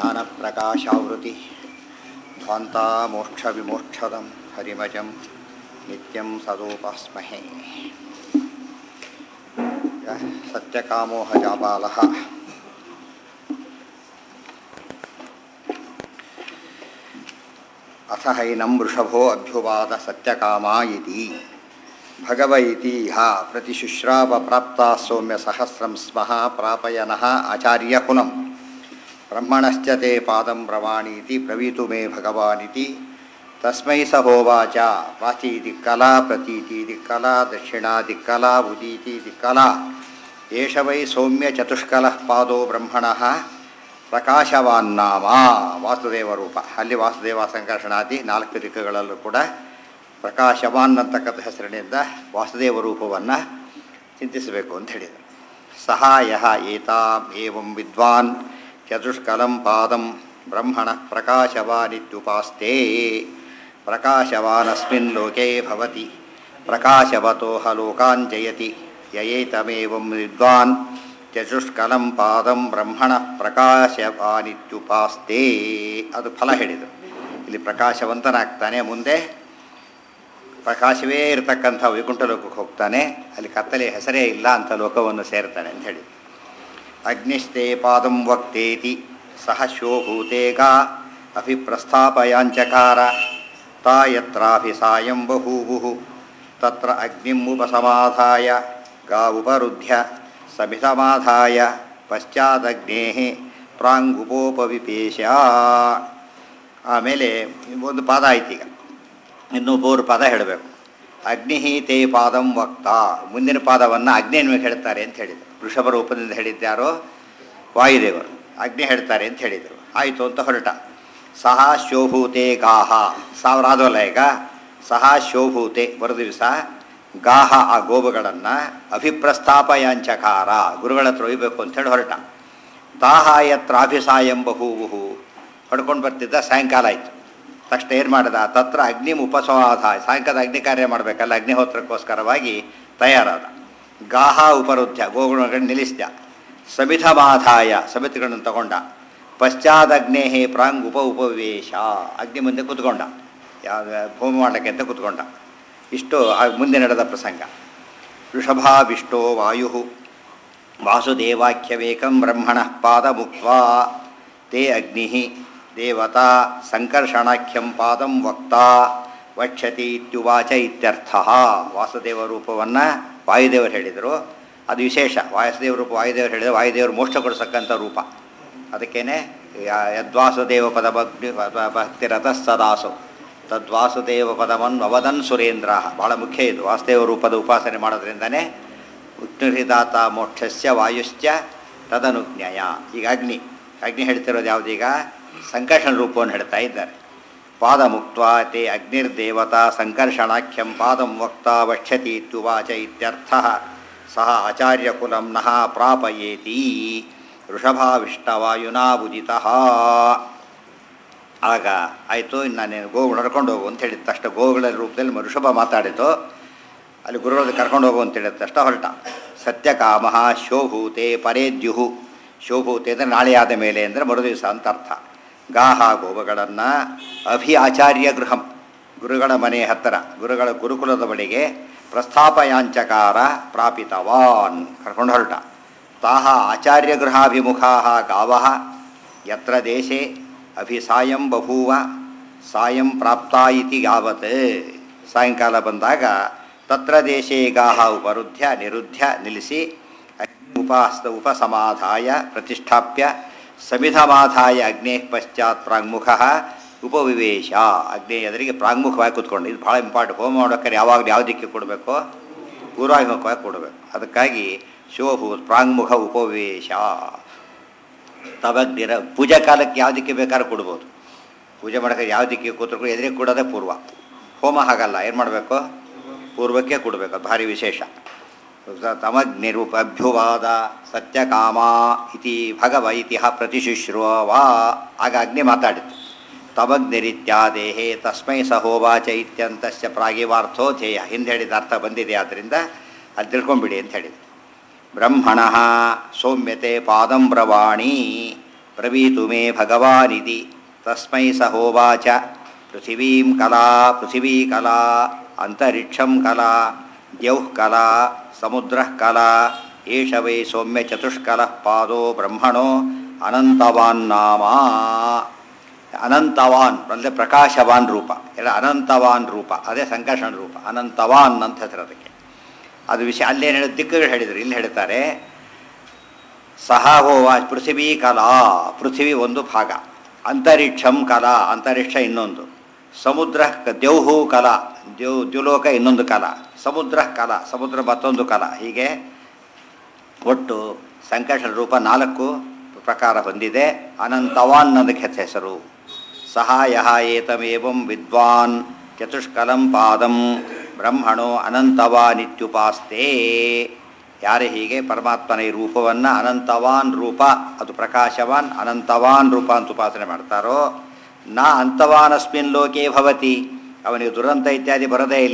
ज्ञानप्रकाशावृति ध्वान्तामोक्षविमोक्षदं हरिमजं नित्यं सदोपास्महे यः सत्यकामोहजाबालः अथ हैनं वृषभो अभ्युवाद सत्यकामा इति भगव इति इह प्रतिशुश्रावप्राप्ता सौम्यसहस्रं स्मः प्रापयनः आचार्यकुलं ब्रह्मणश्च ते पादं ब्रवाणीति ब्रवीतु मे भगवानिति तस्मै स होवाच वाचीति कला प्रतीतीति कला दक्षिणादिक्कला उदीतीति कला एष वै सौम्यचतुष्कलः पादो ಬ್ರಹ್ಮಣಃ ಪ್ರಕಾಶವಾನ್ನಾಮ ವಾಸುದೇವ ರೂಪ ಅಲ್ಲಿ ವಾಸುದೇವ ಸಂಕರ್ಷಣಾದಿ ನಾಲ್ಕು ದಿಕ್ಕುಗಳಲ್ಲೂ ಕೂಡ ಪ್ರಕಾಶವಾನ್ ಅಂತಕ್ಕಂಥ ಹೆಸರಿನಿಂದ ವಾಸುದೇವ ರೂಪವನ್ನು ಚಿಂತಿಸಬೇಕು ಅಂತ ಹೇಳಿದರು ಸಹಾಯ ಏತಾಂ ಏವಂ ವಿದ್ವಾನ್ ಚತುಷ್ಕಲಂ ಪಾದಂ ಬ್ರಹ್ಮಣ ಪ್ರಕಾಶವಾನಿತ್ಯುಪಾಸ್ತೆ ಪ್ರಕಾಶವಾನಸ್ಮಿನ್ ಲೋಕೆ ಭವತಿ ಪ್ರಕಾಶವತೋ ಹ ಲೋಕಾನ್ ಜಯತಿ ಯಯೇತಮೇವಂ ವಿದ್ವಾನ್ ಚತುಷ್ಕಲಂ ಪಾದಂ ಬ್ರಹ್ಮಣ ಪ್ರಕಾಶವಾನಿತ್ಯುಪಾಸ್ತೆ ಅದು ಫಲ ಹೇಳಿದರು ಇಲ್ಲಿ ಪ್ರಕಾಶವಂತನಾಗ್ತಾನೆ ಮುಂದೆ ಪ್ರಕಾಶವೇ ಇರತಕ್ಕಂಥ ವೈಕುಂಠ ಲೋಕಕ್ಕೆ ಹೋಗ್ತಾನೆ ಅಲ್ಲಿ ಕತ್ತಲೆ ಹೆಸರೇ ಇಲ್ಲ ಅಂತ ಲೋಕವನ್ನು ಸೇರ್ತಾನೆ ಅಂತ ಹೇಳಿ ಅಗ್ನಿಸ್ತೆ ಪಾದಂ ವಕ್ತೇತಿ ಸಹ ಶೋಭೂತೇಗ ಅಭಿಪ್ರಸ್ಥಾಪಯಾಂಚಕಾರ ತಾ ಯತ್ರಾಭಿಸಾಯಂ ಬಭೂವು ತತ್ರ ಅಗ್ನಿಂ ಉಪಸಮಾಧಾಯ ಗಾ ಉಪರುಧ್ಯ ಸಮಿತಮಾಧಾಯ ಪಶ್ಚಾದಗ್ನೇ ಪ್ರಾಂಗುಪೋಪವಿಪೇಶ ಆಮೇಲೆ ಒಂದು ಪಾದ ಆಯ್ತು ಈಗ ಇನ್ನು ಮೂರು ಪದ ಹೇಳಬೇಕು ಅಗ್ನಿ ತೇ ಪಾದಂ ವಕ್ತ ಮುಂದಿನ ಪಾದವನ್ನು ಅಗ್ನಿಯನ್ನು ಹೇಳ್ತಾರೆ ಅಂತ ಹೇಳಿದರು ವೃಷಭ ರೂಪದಿಂದ ಹೇಳಿದ್ಯಾರೋ ವಾಯುದೇವರು ಅಗ್ನಿ ಹೇಳ್ತಾರೆ ಅಂತ ಹೇಳಿದರು ಆಯಿತು ಅಂತ ಹೊರಟ ಸಹ ಶೋಭೂತೆ ಗಾಹ ಸಾವಿರ ಆದವಲ್ಲ ಈಗ ಸಹ ಶೋಭೂತೆ ಬರೋ ದಿವಸ ಗಾಹ ಆ ಗೋವುಗಳನ್ನು ಅಭಿಪ್ರಸ್ಥಾಪಯಾಂಚಕಾರ ಗುರುಗಳ ಹತ್ರ ಒಯ್ಯಬೇಕು ಅಂತೇಳಿ ಹೊರಟ ತಾಹ ಯತ್ರಾಭಿಸಾಯಂ ಬಹೂವು ಹೊಡ್ಕೊಂಡು ಬರ್ತಿದ್ದ ಸಾಯಂಕಾಲ ಆಯಿತು ತಕ್ಷಣ ಏನು ಮಾಡಿದ ತತ್ರ ಅಗ್ನಿ ಉಪಸಮಾಧ ಸಾಯಂಕಾಲ ಅಗ್ನಿ ಕಾರ್ಯ ಮಾಡಬೇಕಲ್ಲ ಅಗ್ನಿಹೋತ್ರಕ್ಕೋಸ್ಕರವಾಗಿ ತಯಾರಾದ ಗಾಹ ಉಪರುದ್ಧ ಗೋಗುಣಗಳನ್ನು ನಿಲ್ಲಿಸಿದ ಸಮಿಧಮಾಧಾಯ ಸಮಿತಿಗಳನ್ನು ತಗೊಂಡ ಪಶ್ಚಾದಗ್ನೇ ಪ್ರಾಂಗ್ ಉಪ ಉಪವೇಶ ಅಗ್ನಿ ಮುಂದೆ ಕೂತ್ಕೊಂಡ ಯಾವ ಹೋಮ ಮಾಡಲಿಕ್ಕೆ ಅಂತ ಕೂತ್ಕೊಂಡ ಇಷ್ಟು ಆ ಮುಂದೆ ನಡೆದ ಪ್ರಸಂಗ ವೃಷಭಾವಿಷ್ಟೋ ವಾಯು ವಾಸುದೇವಾಖ್ಯವೇಕಂ ಬ್ರಹ್ಮಣ ಪಾದ ಮುಕ್ತ ತೇ ಅಗ್ನಿ ದೇವತಾ ಸಂಕರ್ಷಣಾಖ್ಯಂ ಪಾದಂ ವಕ್ತ ವಕ್ಷತಿ ಇತ್ಯುವಾಚ ಇತ್ಯರ್ಥ ವಾಸುದೇವ ರೂಪವನ್ನು ವಾಯುದೇವರು ಹೇಳಿದರು ಅದು ವಿಶೇಷ ವಾಸುದೇವ ರೂಪ ವಾಯುದೇವರು ಹೇಳಿದರೆ ವಾಯುದೇವರು ಮೋಕ್ಷ ಕೊಡಿಸಕ್ಕಂಥ ರೂಪ ಅದಕ್ಕೇನೆ ಯದ್ವಾಸುದೇವ ಪದ ಭಕ್ತಿ ಭಕ್ತಿರಥ ಸದಾಸು ತದ್ವಾಸುದೇವ ಪದವನ್ನು ಅವದನ್ ಸುರೇಂದ್ರ ಬಹಳ ಮುಖ್ಯ ಇದು ವಾಸುದೇವ ರೂಪದ ಉಪಾಸನೆ ಮಾಡೋದ್ರಿಂದನೇ ಉತ್ನಿದಾತ ಮೋಕ್ಷಸ್ಯ ವಾಯುಶ್ಚ ತದನುಜ್ಞಯ ಈಗ ಅಗ್ನಿ ಅಗ್ನಿ ಹೇಳ್ತಿರೋದು ಯಾವುದೀಗ ಸಂಕರ್ಷಣ ರೂಪವನ್ನು ಹೇಳ್ತಾ ಇದ್ದಾರೆ ಪಾದ ಮುಕ್ತ ತೇ ಅಗ್ನಿರ್ದೇವತಾ ಸಂಕರ್ಷಣಾಖ್ಯಂ ಪಾದಂ ವಕ್ತ ವಕ್ಷತಿ ಇತ್ಯುವಾಚ ಇತ್ಯರ್ಥ ಸಹ ಆಚಾರ್ಯಕುಲಂ ನಃ ಪ್ರಾಪಯೇತಿ ವೃಷಭಾವಿಷ್ಟವಾಯುನಾ ಉದಿತ ಆಗ ಆಯಿತು ಇನ್ನು ನಾನು ಗೋವು ನಡ್ಕೊಂಡು ಹೋಗು ಅಂತ ಹೇಳಿದ ತಕ್ಷಣ ಗೋವುಗಳ ರೂಪದಲ್ಲಿ ವೃಷಭ ಮಾತಾಡಿತು ಅಲ್ಲಿ ಗುರುಗಳು ಕರ್ಕೊಂಡು ಹೋಗು ಅಂತ ಹೇಳಿದ ತಕ್ಷಣ ಹೊರಟ ಸತ್ಯಕಾಮ ಶೋಭೂತೆ ಪರೇದ್ಯುಹು ಶೋಭೂತೆ ಅಂದರೆ ನಾಳೆ ಆದ ಮೇಲೆ ಅಂದರೆ ಮರುದಿವಸ ಅಂತ ಅರ್ಥ ಗಾಹ ಗೋವುಗಳನ್ನು ಅಭಿ ಆಚಾರ್ಯ ಗೃಹಂ ಗುರುಗಳ ಮನೆ ಹತ್ತಿರ ಗುರುಗಳ ಗುರುಕುಲದ ಬಳಿಗೆ ಪ್ರಸ್ಥಾಪಯಾಂಚಕಾರ ಪ್ರಾಪಿತವಾನ್ ಕರ್ಕೊಂಡು ಹೊರಟ ತಾಹ ಆಚಾರ್ಯ ಗೃಹಾಭಿಮುಖಾ ಗಾವ ಯತ್ರ ದೇಶೆ ಅಭಿಸಾಯಂ ಬಭೂವ ಸಾಯಂ ಪ್ರಾಪ್ತ ಇತಿ ಯಾವತ್ ಸಾಯಂಕಾಲ ಬಂದಾಗ ತತ್ರ ದೇಶೇ ಗಾಹ ಉಪರುದ್ಧ್ಯ ನಿರುದ್ಧ್ಯ ನಿಲ್ಲಿಸಿ ಉಪಾಸ್ತ ಉಪಸಮಾಧಾಯ ಪ್ರತಿಷ್ಠಾಪ್ಯ ಸಮಿಧಮಾಧಾಯ ಅಗ್ನೇ ಪಶ್ಚಾತ್ ಪ್ರಾಂಗ್ಮುಖ ಉಪವಿವೇಶ ಅಗ್ನಿ ಎದುರಿಗೆ ಪ್ರಾಂಗ್ಮುಖವಾಗಿ ಕೂತ್ಕೊಂಡು ಇದು ಭಾಳ ಇಂಪಾರ್ಟೆಂಟ್ ಹೋಮ ಮಾಡೋಕ್ಕಾರೆ ಯಾವಾಗಲೂ ಯಾವ ದಿಕ್ಕಿಗೆ ಕೊಡಬೇಕು ಪೂರ್ವಾಭಿಮುಖವಾಗಿ ಕೊಡಬೇಕು ಅದಕ್ಕಾಗಿ ಶಿವಭೂ ಪ್ರಾಂಗ್ಮುಖ ಉಪವೇಶ ತವಗ್ನಿರ ಪೂಜಾ ಕಾಲಕ್ಕೆ ಯಾವ ದಿಕ್ಕಿಗೆ ಬೇಕಾದ್ರೂ ಕೊಡ್ಬೋದು ಪೂಜೆ ಮಾಡೋಕ್ಕೆ ಯಾವ ದಿಕ್ಕಿಗೆ ಕೂತ್ರು ಎದುರಿಗೆ ಕೊಡೋದೇ ಪೂರ್ವ ಹೋಮ ಹಾಗಲ್ಲ ಏನು ಮಾಡಬೇಕು ಪೂರ್ವಕ್ಕೆ ಕೊಡಬೇಕು ಅದು ಭಾರಿ ವಿಶೇಷ ತಮಗ್ನಿರೂಪ ಅಭ್ಯುವಾದ ಸತ್ಯಕಾಮ ಇತಿ ಭಗವ ಇತಿಹ ಪ್ರತಿಶುಶ್ರುವ ಆಗ ಅಗ್ನಿ ಮಾತಾಡಿತು ತಮಗ್ನಿರಿತ್ಯಾದೇಹೇ ತಸ್ಮೈ ಸಹೋವಾಚ ಇತ್ಯಂತಸ್ಯ ಪ್ರಾಗಿವಾರ್ಥೋ ಧ್ಯೇಯ ಹಿಂದೆ ಹೇಳಿದ ಅರ್ಥ ಬಂದಿದೆ ಆದ್ದರಿಂದ ಅದು ತಿಳ್ಕೊಂಬಿಡಿ ಅಂತ ಹೇಳಿದ್ರು ಬ್ರಹ್ಮಣ ಸೌಮ್ಯತೆ ಪಾದಂ ಬ್ರವಾಣಿ ಪ್ರವೀತು ಮೇ ಭಗವಾನಿತಿ ತಸ್ಮೈ ಸ ಹೋವಾಚ ಪೃಥಿವೀಂ ಕಲಾ ಪೃಥಿವೀ ಕಲಾ ಅಂತರಿಕ್ಷಂ ಕಲಾ ದ್ಯೌಃ ಕಲಾ ಸಮುದ್ರಃ ಕಲಾ ಏಷ ವೈ ಸೌಮ್ಯ ಚತುಷ್ಕಲಃ ಪಾದೋ ಬ್ರಹ್ಮಣೋ ಅನಂತವಾನ್ ನಾಮ ಅನಂತವಾನ್ ಅಂದರೆ ಪ್ರಕಾಶವಾನ್ ರೂಪ ಎಲ್ಲ ಅನಂತವಾನ್ ರೂಪ ಅದೇ ಸಂಕರ್ಷಣ ರೂಪ ಅನಂತವಾನ್ ಅಂತ ಹೆಸರು ಅದಕ್ಕೆ ಅದು ವಿಷಯ ಅಲ್ಲೇನು ಹೇಳಿದ ದಿಕ್ಕುಗಳು ಹೇಳಿದರು ಇಲ್ಲಿ ಹೇಳ್ತಾರೆ ಸಹ ಹೋವಾ ಪೃಥಿವೀ ಕಲಾ ಪೃಥಿವಿ ಒಂದು ಭಾಗ ಅಂತರಿಕ್ಷಂ ಕಲಾ ಅಂತರಿಕ್ಷ ಇನ್ನೊಂದು ಸಮುದ್ರ ಕ- ದ್ಯೌಹು ಕಲಾ ದ್ಯೌ ದ್ಯುಲೋಕ ಇನ್ನೊಂದು ಕಲಾ ಸಮುದ್ರ ಕಲಾ ಸಮುದ್ರ ಮತ್ತೊಂದು ಕಲಾ ಹೀಗೆ ಒಟ್ಟು ಸಂಕರ್ಷಣ ರೂಪ ನಾಲ್ಕು ಪ್ರಕಾರ ಹೊಂದಿದೆ ಅನಂತವಾನ್ ಅದಕ್ಕೆ ಹೆಸರು ಸಹಾಯ ಏತಮೇವಂ ವಿದ್ವಾನ್ ಚತುಷ್ಕಲಂ ಪಾದಂ ಬ್ರಹ್ಮಣೋ ಅನಂತವಾನಿತ್ಯುಪಾಸ್ತೆ ಯಾರು ಹೀಗೆ ಪರಮಾತ್ಮನ ಈ ರೂಪವನ್ನು ಅನಂತವಾನ್ ರೂಪ ಅದು ಪ್ರಕಾಶವಾನ್ ಅನಂತವಾನ್ ರೂಪ ಅಂತ ಉಪಾಸನೆ ಮಾಡ್ತಾರೋ ನಾ ಅಂತವಾನಸ್ಮಿನ್ ಲೋಕೆ ಭವತಿ ಅವನಿಗೆ ದುರಂತ ಇತ್ಯಾದಿ ಬರೋದೇ ಇಲ್ಲ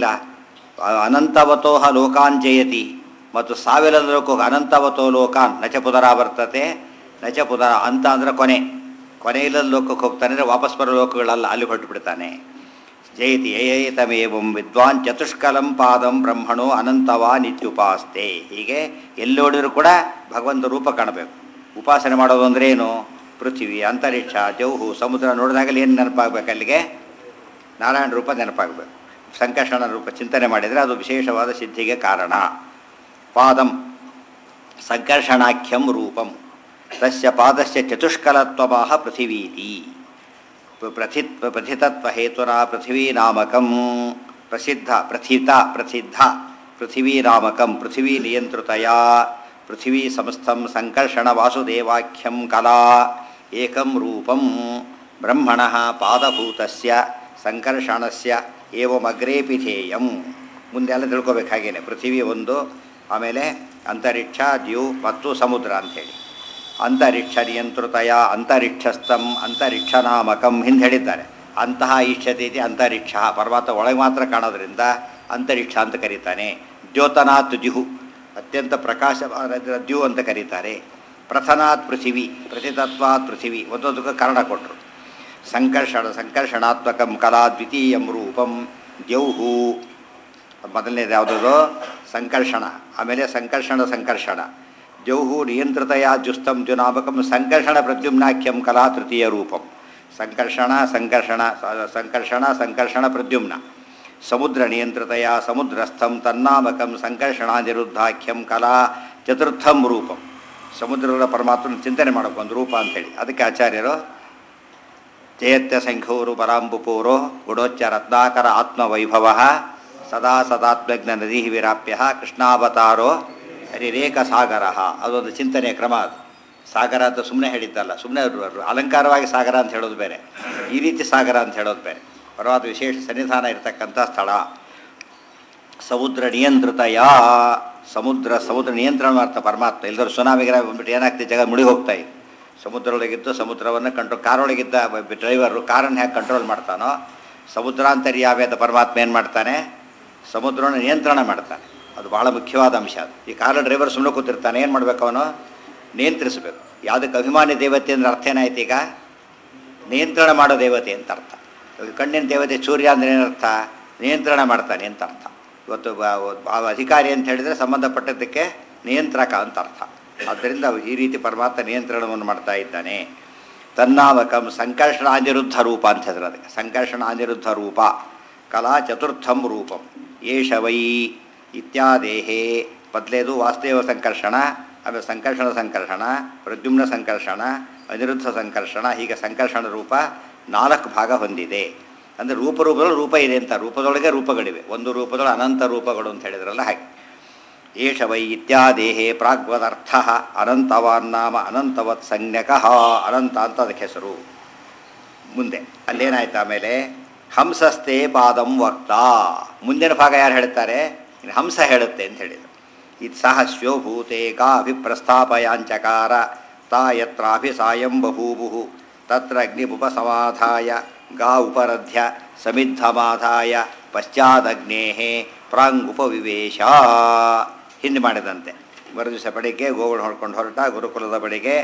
ಅನಂತವತೋಹ ಲೋಕಾನ್ ಜಯತಿ ಮತ್ತು ಸಾವಿರದ ಲೋಕ ಅನಂತವತೋ ಲೋಕಾನ್ ನಚ ಪುನರಾವರ್ತತೆ ನಚ ಪುನರ ಅಂತ ಅಂದರೆ ಕೊನೆ ಕೊನೆಯಿಲ್ಲದ ಲೋಕಕ್ಕೆ ಹೋಗ್ತಾನೆ ಅಂದರೆ ವಾಪಸ್ ಬರೋ ಲೋಕಗಳಲ್ಲ ಅಲ್ಲಿ ಹೊರಟು ಬಿಡ್ತಾನೆ ಜಯತಿ ಏತಮೇವಂ ವಿದ್ವಾನ್ ಚತುಷ್ಕಲಂ ಪಾದಂ ಬ್ರಹ್ಮಣೋ ಅನಂತವಾನ್ ಇತ್ಯುಪಾಸ್ತೆ ಹೀಗೆ ಎಲ್ಲಿ ನೋಡಿದ್ರು ಕೂಡ ಭಗವಂತ ರೂಪ ಕಾಣಬೇಕು ಉಪಾಸನೆ ಮಾಡೋದು ಅಂದ್ರೆ ಏನು ಪೃಥ್ವಿ ಅಂತರಿಕ್ಷ ಜೌಹು ಸಮುದ್ರ ನೋಡಿದಾಗಲೇ ಏನು ನೆನಪಾಗಬೇಕು ಅಲ್ಲಿಗೆ ನಾರಾಯಣ ರೂಪ ನೆನಪಾಗಬೇಕು ಸಂಕರ್ಷಣ ರೂಪ ಚಿಂತನೆ ಮಾಡಿದರೆ ಅದು ವಿಶೇಷವಾದ ಸಿದ್ಧಿಗೆ ಕಾರಣ ಪಾದಂ ಸಂಕರ್ಷಣಾಖ್ಯಂ ರೂಪಂ ತಸ್ಯ ಪಾದಸ್ಯ ಚತುಷ್ಕಲತ್ವಮಾಹ ಪೃಥಿವೀತಿ ಪ್ರಥಿ ಪ್ರಥಿತತ್ವ ಹೇತುನ ಪೃಥಿವೀನಾಮಕಂ ಪ್ರಸಿದ್ಧ ಪ್ರಥಿತ ಪ್ರಸಿದ್ಧ ಪೃಥಿವೀನಾಮಕಂ ಪೃಥಿವೀ ನಿಯಂತ್ರಿತಯ ಪೃಥಿವೀ ಸಂಸ್ಥಂ ಸಂಕರ್ಷಣ ವಾಸುದೇವಾಖ್ಯಂ ಕಲಾ ಏಕಂ ರೂಪಂ ಬ್ರಹ್ಮಣ ಪಾದಭೂತಸ್ಯ ಸಂಕರ್ಷಣಸ್ಯ ಏವಮಗ್ರೇಪಿ ಧ್ಯೇಯಂ ಮುಂದೆ ಎಲ್ಲ ತಿಳ್ಕೊಬೇಕು ಹಾಗೇನೆ ಪೃಥಿವಿ ಒಂದು ಆಮೇಲೆ ಅಂತರಿಕ್ಷ ದ್ಯು ಮತ್ತು ಸಮುದ್ರ ಅಂಥೇಳಿ ಅಂತರಿಕ್ಷ ನಿಯಂತ್ರಿತಯ ಅಂತರಿಕ್ಷಸ್ಥಂ ಅಂತರಿಕ್ಷನಾಮಕಂ ಹಿಂದೆ ಹೇಳಿದ್ದಾರೆ ಅಂತಹ ಇಷ್ಯತೆ ಅಂತರಿಕ್ಷ ಪರ್ವತ ಒಳಗೆ ಮಾತ್ರ ಕಾಣೋದ್ರಿಂದ ಅಂತರಿಕ್ಷ ಅಂತ ಕರೀತಾನೆ ದ್ಯೋತನಾಥ್ ದ್ಯುಹು ಅತ್ಯಂತ ಪ್ರಕಾಶವಾದ ದ್ಯು ಅಂತ ಕರೀತಾರೆ ಪ್ರಥನಾತ್ ಪೃಥಿವಿ ಪ್ರತಿತತ್ವಾತ್ ಪೃಥಿವಿ ಒಂದೊಂದಕ್ಕೆ ಕಾರಣ ಕೊಟ್ಟರು ಸಂಕರ್ಷಣ ಸಂಕರ್ಷಣಾತ್ಮಕಂ ಕಲಾ ದ್ವಿತೀಯಂ ರೂಪಂ ದ್ಯೌಹು ಮೊದಲನೇದು ಯಾವುದದು ಸಂಕರ್ಷಣ ಆಮೇಲೆ ಸಂಕರ್ಷಣ ಸಂಕರ್ಷಣ ದ್ಯೌಹು ನಿಯಂತ್ರಿತಯ ಜುಸ್ತಂ ದ್ಯುನಾಮಕಂ ಸಂಕರ್ಷಣ ಪ್ರದ್ಯುಮ್ನಾಖ್ಯಂ ಕಲಾ ತೃತೀಯ ರೂಪಂ ಸಂಕರ್ಷಣ ಸಂಕರ್ಷಣ ಸ- ಸಂಕರ್ಷಣ ಸಂಕರ್ಷಣ ಪ್ರದ್ಯುಮ್ನ ಸಮುದ್ರ ನಿಯಂತ್ರಿತಯ ಸಮುದ್ರಸ್ಥಂ ತನ್ನಾಮಕಂ ಸಂಕರ್ಷಣಾನಿರುದ್ಧಾಖ್ಯಂ ಕಲಾ ಚತುರ್ಥಂ ರೂಪಂ ಸಮುದ್ರದ ಪರಮಾತ್ಮನ ಚಿಂತನೆ ಮಾಡಬೇಕು ಒಂದು ರೂಪ ಅಂತೇಳಿ ಅದಕ್ಕೆ ಆಚಾರ್ಯರು ಜಯತ್ಯ ಸಂಖ್ಯೂರು ಪರಾಂಬುಪೂರೋ ಗುಡೋಚ್ಚ ರತ್ನಾಕರ ಆತ್ಮವೈಭವ ಸದಾ ಸದಾತ್ಮಜ್ಞ ನದಿ ವಿರಾಪ್ಯ ಕೃಷ್ಣಾವತಾರೋ ಹರಿರೇಕ ಸಾಗರ ಅದೊಂದು ಚಿಂತನೆಯ ಕ್ರಮ ಅದು ಸಾಗರ ಅಂತ ಸುಮ್ಮನೆ ಹೇಳಿದ್ದಲ್ಲ ಸುಮ್ಮನೆ ಅಲಂಕಾರವಾಗಿ ಸಾಗರ ಅಂತ ಹೇಳೋದು ಬೇರೆ ಈ ರೀತಿ ಸಾಗರ ಅಂತ ಹೇಳೋದು ಬೇರೆ ಪರವಾದ ವಿಶೇಷ ಸನ್ನಿಧಾನ ಇರತಕ್ಕಂಥ ಸ್ಥಳ ಸಮುದ್ರ ನಿಯಂತ್ರಿತಯ ಸಮುದ್ರ ಸಮುದ್ರ ನಿಯಂತ್ರಣ ಮಾಡ್ತಾ ಪರಮಾತ್ಮ ಎಲ್ಲರೂ ಸುನಾಮಿಗಿರ ಬಂದ್ಬಿಟ್ಟು ಏನಾಗ್ತದೆ ಜಗ ಮುಳಿ ಹೋಗ್ತಾ ಇದೆ ಸಮುದ್ರದೊಳಗಿದ್ದು ಸಮುದ್ರವನ್ನು ಕಂಟ್ರೋಲ್ ಕಾರೊಳಗಿದ್ದ ಡ್ರೈವರು ಕಾರನ್ನು ಹೇಗೆ ಕಂಟ್ರೋಲ್ ಮಾಡ್ತಾನೋ ಸಮುದ್ರಾಂತರ್ಯಾವ್ಯದ ಪರಮಾತ್ಮ ಏನು ಮಾಡ್ತಾನೆ ಸಮುದ್ರವನ್ನು ನಿಯಂತ್ರಣ ಮಾಡ್ತಾನೆ ಅದು ಬಹಳ ಮುಖ್ಯವಾದ ಅಂಶ ಅದು ಈ ಕಾರ್ ಡ್ರೈವರ್ ಸುಮ್ಮನೆ ಕೂತಿರ್ತಾನೆ ಏನು ಮಾಡಬೇಕು ಅವನು ನಿಯಂತ್ರಿಸಬೇಕು ಯಾವುದಕ್ಕೆ ಅಭಿಮಾನಿ ದೇವತೆ ಅಂದ್ರೆ ಅರ್ಥ ಏನಾಯ್ತು ಈಗ ನಿಯಂತ್ರಣ ಮಾಡೋ ದೇವತೆ ಅಂತ ಅರ್ಥ ಇವಾಗ ಕಣ್ಣಿನ ದೇವತೆ ಸೂರ್ಯ ಅಂದ್ರೆ ಏನರ್ಥ ನಿಯಂತ್ರಣ ಮಾಡ್ತಾನೆ ಅಂತ ಅರ್ಥ ಇವತ್ತು ಬ- ಒಬ್ಬ ಅಧಿಕಾರಿ ಅಂತ ಹೇಳಿದರೆ ಸಂಬಂಧಪಟ್ಟದ್ದಕ್ಕೆ ನಿಯಂತ್ರಕ ಅಂತ ಅರ್ಥ ಆದ್ದರಿಂದ ಈ ರೀತಿ ಪರಮಾತ್ಮ ನಿಯಂತ್ರಣವನ್ನು ಮಾಡ್ತಾ ಇದ್ದಾನೆ ತನ್ನಾಮಕಂ ಸಂಕರ್ಷಣ ಅನಿರುದ್ಧ ರೂಪ ಅಂತ ಹೇಳಿದ್ರೆ ಅದಕ್ಕೆ ಸಂಕರ್ಷಣ ಅನಿರುದ್ಧ ರೂಪ ಕಲಾ ಚತುರ್ಥಂ ರೂಪಂ ಏಷ ವೈ ಇತ್ಯಾದೇಹೇ ಮೊದಲೇದು ವಾಸುದೇವ ಸಂಕರ್ಷಣ ಆಮೇಲೆ ಸಂಕರ್ಷಣ ಸಂಕರ್ಷಣ ಪ್ರದ್ಯುಮ್ನ ಸಂಕರ್ಷಣ ಅನಿರುದ್ಧ ಸಂಕರ್ಷಣ ಹೀಗೆ ಸಂಕರ್ಷಣ ರೂಪ ನಾಲ್ಕು ಭಾಗ ಹೊಂದಿದೆ ಅಂದರೆ ರೂಪರೂಪದಲ್ಲಿ ರೂಪ ಇದೆ ಅಂತ ರೂಪದೊಳಗೆ ರೂಪಗಳಿವೆ ಒಂದು ರೂಪದೊಳಗೆ ಅನಂತ ರೂಪಗಳು ಅಂತ ಹೇಳಿದ್ರಲ್ಲ ಹಾಗೆ ಏಷ ವೈ ಇತ್ಯಾದೇಹೇ ಪ್ರಾಗ್ವದರ್ಥ ಅನಂತವಾನ್ ನಾಮ ಅನಂತವತ್ ಸಂಜ್ಞಕ ಅನಂತ ಅಂತ ಅದಕ್ಕೆ ಹೆಸರು ಮುಂದೆ ಅಲ್ಲೇನಾಯ್ತು ಆಮೇಲೆ ಹಂಸಸ್ತೆ ಪಾದಂ ವಕ್ತ ಮುಂದಿನ ಭಾಗ ಯಾರು ಹೇಳ್ತಾರೆ ಇನ್ನು ಹಂಸ ಹೇಳುತ್ತೆ ಅಂತ ಹೇಳಿದರು ಇದು ಸಹಸ್ಯೋ ಭೂತೆ ಗಾ ಅಭಿಪ್ರಸ್ಥಾಪಯಾಂಚಕಾರ ತಾ ಯತ್ರಾಭಿಸಾಯಂ ಬಭೂವು ತತ್ರ ಅಗ್ನಿಪುಪಸಮಾಧಾಯ ಗಾ ಉಪರಧ್ಯ ಸಮಿದ್ಧಮಾಧಾಯ ಪಶ್ಚಾದಗ್ನೇ ಪ್ರಾಂಗುಪವಿವೇಶ ಹಿಂದೆ ಮಾಡಿದಂತೆ ಮರುದಿವಸ ಬಳಿಗೆ ಗೋಗಳು ಹೊಡ್ಕೊಂಡು ಹೊರಟ ಗುರುಕುಲದ ಬಳಿಗೆ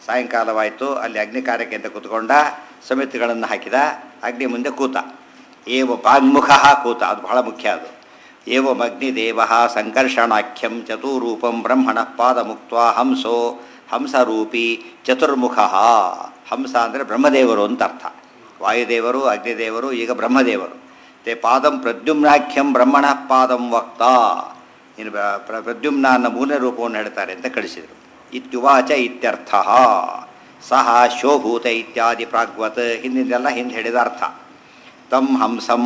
ಸಾಯಂಕಾಲವಾಯಿತು ಅಲ್ಲಿ ಅಗ್ನಿ ಕಾರ್ಯಕ್ಕೆ ಅಂತ ಕೂತ್ಕೊಂಡ ಸಮಿತಿಗಳನ್ನು ಹಾಕಿದ ಅಗ್ನಿ ಮುಂದೆ ಕೂತ ಏವ ಬಾಗ್ಮುಖ ಕೂತ ಅದು ಬಹಳ ಮುಖ್ಯ ಅದು ಏವಮಗ್ನಿದೇವ ಸಂಕರ್ಷಣಾಖ್ಯಂ ಚತುರೂಪಂ ಬ್ರಹ್ಮಣ ಪಾದ ಮುಕ್ತ ಹಂಸೋ ಹಂಸರೂಪಿ ಚತುರ್ಮುಖ ಹಂಸ ಅಂದರೆ ಬ್ರಹ್ಮದೇವರು ಅಂತ ಅರ್ಥ ವಾಯುದೇವರು ಅಗ್ನಿದೇವರು ಈಗ ಬ್ರಹ್ಮದೇವರು ತೇ ಪಾದಂ ಪ್ರದ್ಯುಮ್ನಾಖ್ಯಂ ಬ್ರಹ್ಮಣ ಪಾದಂ ವಕ್ತ ಇನ್ನು ಪ್ರ- ಪ್ರ- ಪ್ರದ್ಯುಮ್ನ ಅನ್ನೋ ಮೂಲ ರೂಪವನ್ನು ಹೇಳ್ತಾರೆ ಅಂತ ಕಳಿಸಿದರು ಇತ್ಯುವಾಚ ಇತ್ಯರ್ಥ ಸಹ ಶೋಭೂತ ಇತ್ಯಾದಿ ಪ್ರಾಗ್ವತ್ ಹಿಂದಿನೆಲ್ಲ ಹಿಂದೆ ಹೇಳಿದ ಅರ್ಥ ತಂ ಹಂಸಂ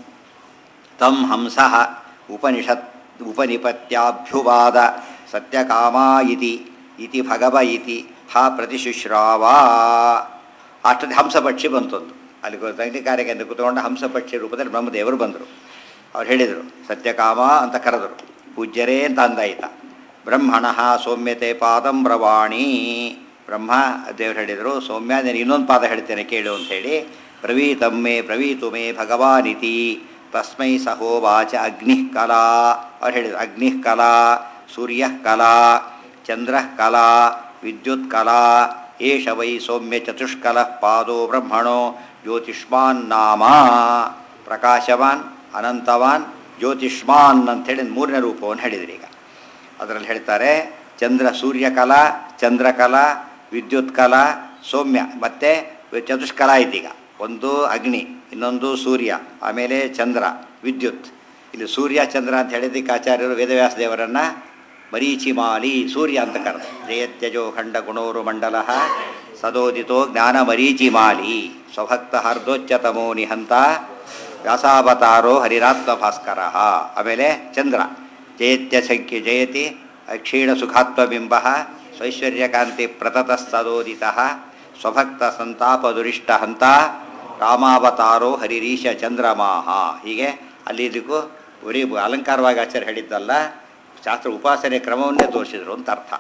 ತಂ ಹಂಸ ಉಪನಿಷತ್ ಉಪನಿಪತ್ಯಾಭ್ಯುವಾದ ಸತ್ಯಕಾಮ ಇತಿ ಇತಿ ಭಗವ ಇತಿ ಹ ಪ್ರತಿಶುಶ್ರಾವ ಅಷ್ಟೊಂದು ಹಂಸಪಕ್ಷಿ ಬಂತೊಂದು ಅಲ್ಲಿ ಅಗ್ನಿ ಕಾರ್ಯಕ್ಕೆ ಅಂತ ಕೂತ್ಕೊಂಡು ಹಂಸಪಕ್ಷಿ ರೂಪದಲ್ಲಿ ಬ್ರಹ್ಮದೇವರು ಬಂದರು ಅವ್ರು ಹೇಳಿದರು ಸತ್ಯಕಾಮ ಅಂತ ಕರೆದರು ಪೂಜ್ಯರೇ ಅಂತ ಅಂದಾಯಿತ ಬ್ರಹ್ಮಣ ಸೌಮ್ಯತೆ ಪಾದಂ ಬ್ರವಾಣಿ ಬ್ರಹ್ಮ ದೇವರು ಹೇಳಿದರು ಸೌಮ್ಯ ನಾನು ಇನ್ನೊಂದು ಪಾದ ಹೇಳ್ತೇನೆ ಕೇಳು ಅಂತೇಳಿ ಬ್ರವೀತಮ್ಮೆ ಬ್ರವೀತು ಮೇ ಭಗವಾನಿತಿ ತಸ್ಮೈ ಸಹೋವಾಚ ಅಗ್ನಿಃ ಕಲಾ ಅವ್ರು ಹೇಳಿದರು ಅಗ್ನಿಃ ಕಲಾ ಸೂರ್ಯ ಕಲಾ ಚಂದ್ರ ಕಲಾ ವಿದ್ಯುತ್ ಕಲಾ ಏಷ ವೈ ಸೌಮ್ಯ ಚತುಷ್ಕಲ ಪಾದೋ ಬ್ರಹ್ಮಣೋ ಜ್ಯೋತಿಷ್ಮಾನ್ ನಾಮ ಪ್ರಕಾಶವಾನ್ ಅನಂತವಾನ್ ಜ್ಯೋತಿಷ್ಮಾನ್ ಅಂಥೇಳಿ ಮೂರನೇ ರೂಪವನ್ನು ಹೇಳಿದ್ರಿ ಈಗ ಅದರಲ್ಲಿ ಹೇಳ್ತಾರೆ ಚಂದ್ರ ಸೂರ್ಯಕಲಾ ಚಂದ್ರಕಲಾ ವಿದ್ಯುತ್ ಕಲಾ ಸೌಮ್ಯ ಮತ್ತು ಚತುಷ್ಕಲಾ ಇದೀಗ ಒಂದು ಅಗ್ನಿ ಇನ್ನೊಂದು ಸೂರ್ಯ ಆಮೇಲೆ ಚಂದ್ರ ವಿದ್ಯುತ್ ಇಲ್ಲಿ ಸೂರ್ಯ ಚಂದ್ರ ಅಂತ ಹೇಳಿದ್ದಕ್ಕೆ ಆಚಾರ್ಯರು ವೇದವ್ಯಾಸ ದೇವರನ್ನು ಮರೀಚಿಮಾಲಿ ಸೂರ್ಯ ಅಂತ ಕರೆದು ಜಯತ್ಯಜೋ ಖಂಡ ಗುಣೋರು ಮಂಡಲ ಸದೋದಿತೋ ಜ್ಞಾನ ಮರೀಚಿಮಾಲಿ ಸ್ವಭಕ್ತ ಹರ್ದೋಚ್ಚತಮೋ ನಿಹಂತ ವ್ಯಾಸಾವತಾರೋ ಹರಿರಾತ್ಮ ಭಾಸ್ಕರ ಆಮೇಲೆ ಚಂದ್ರ ಜಯತ್ಯ ಸಂಖ್ಯೆ ಜಯತಿ ಅಕ್ಷೀಣ ಸುಖಾತ್ಮಬಿಂಬ ಸ್ವೈಶ್ವರ್ಯಕಾಂತಿ ಪ್ರತತಸ್ತದೋದಿತ ಸ್ವಭಕ್ತ ಸಂತಾಪ ದುರಿಷ್ಟ ಹಂತ ರಾಮಾವತಾರೋ ಹರಿರೀಶ ಚಂದ್ರಮಾಹ ಹೀಗೆ ಅಲ್ಲಿ ಇದಕ್ಕೂ ಬರೀ ಅಲಂಕಾರವಾಗಿ ಆಚಾರ್ಯ ಹೇಳಿದ್ದಲ್ಲ ಶಾಸ್ತ್ರ ಉಪಾಸನೆ ಕ್ರಮವನ್ನೇ ತೋರಿಸಿದ್ರು ಅಂತ ಅರ್ಥ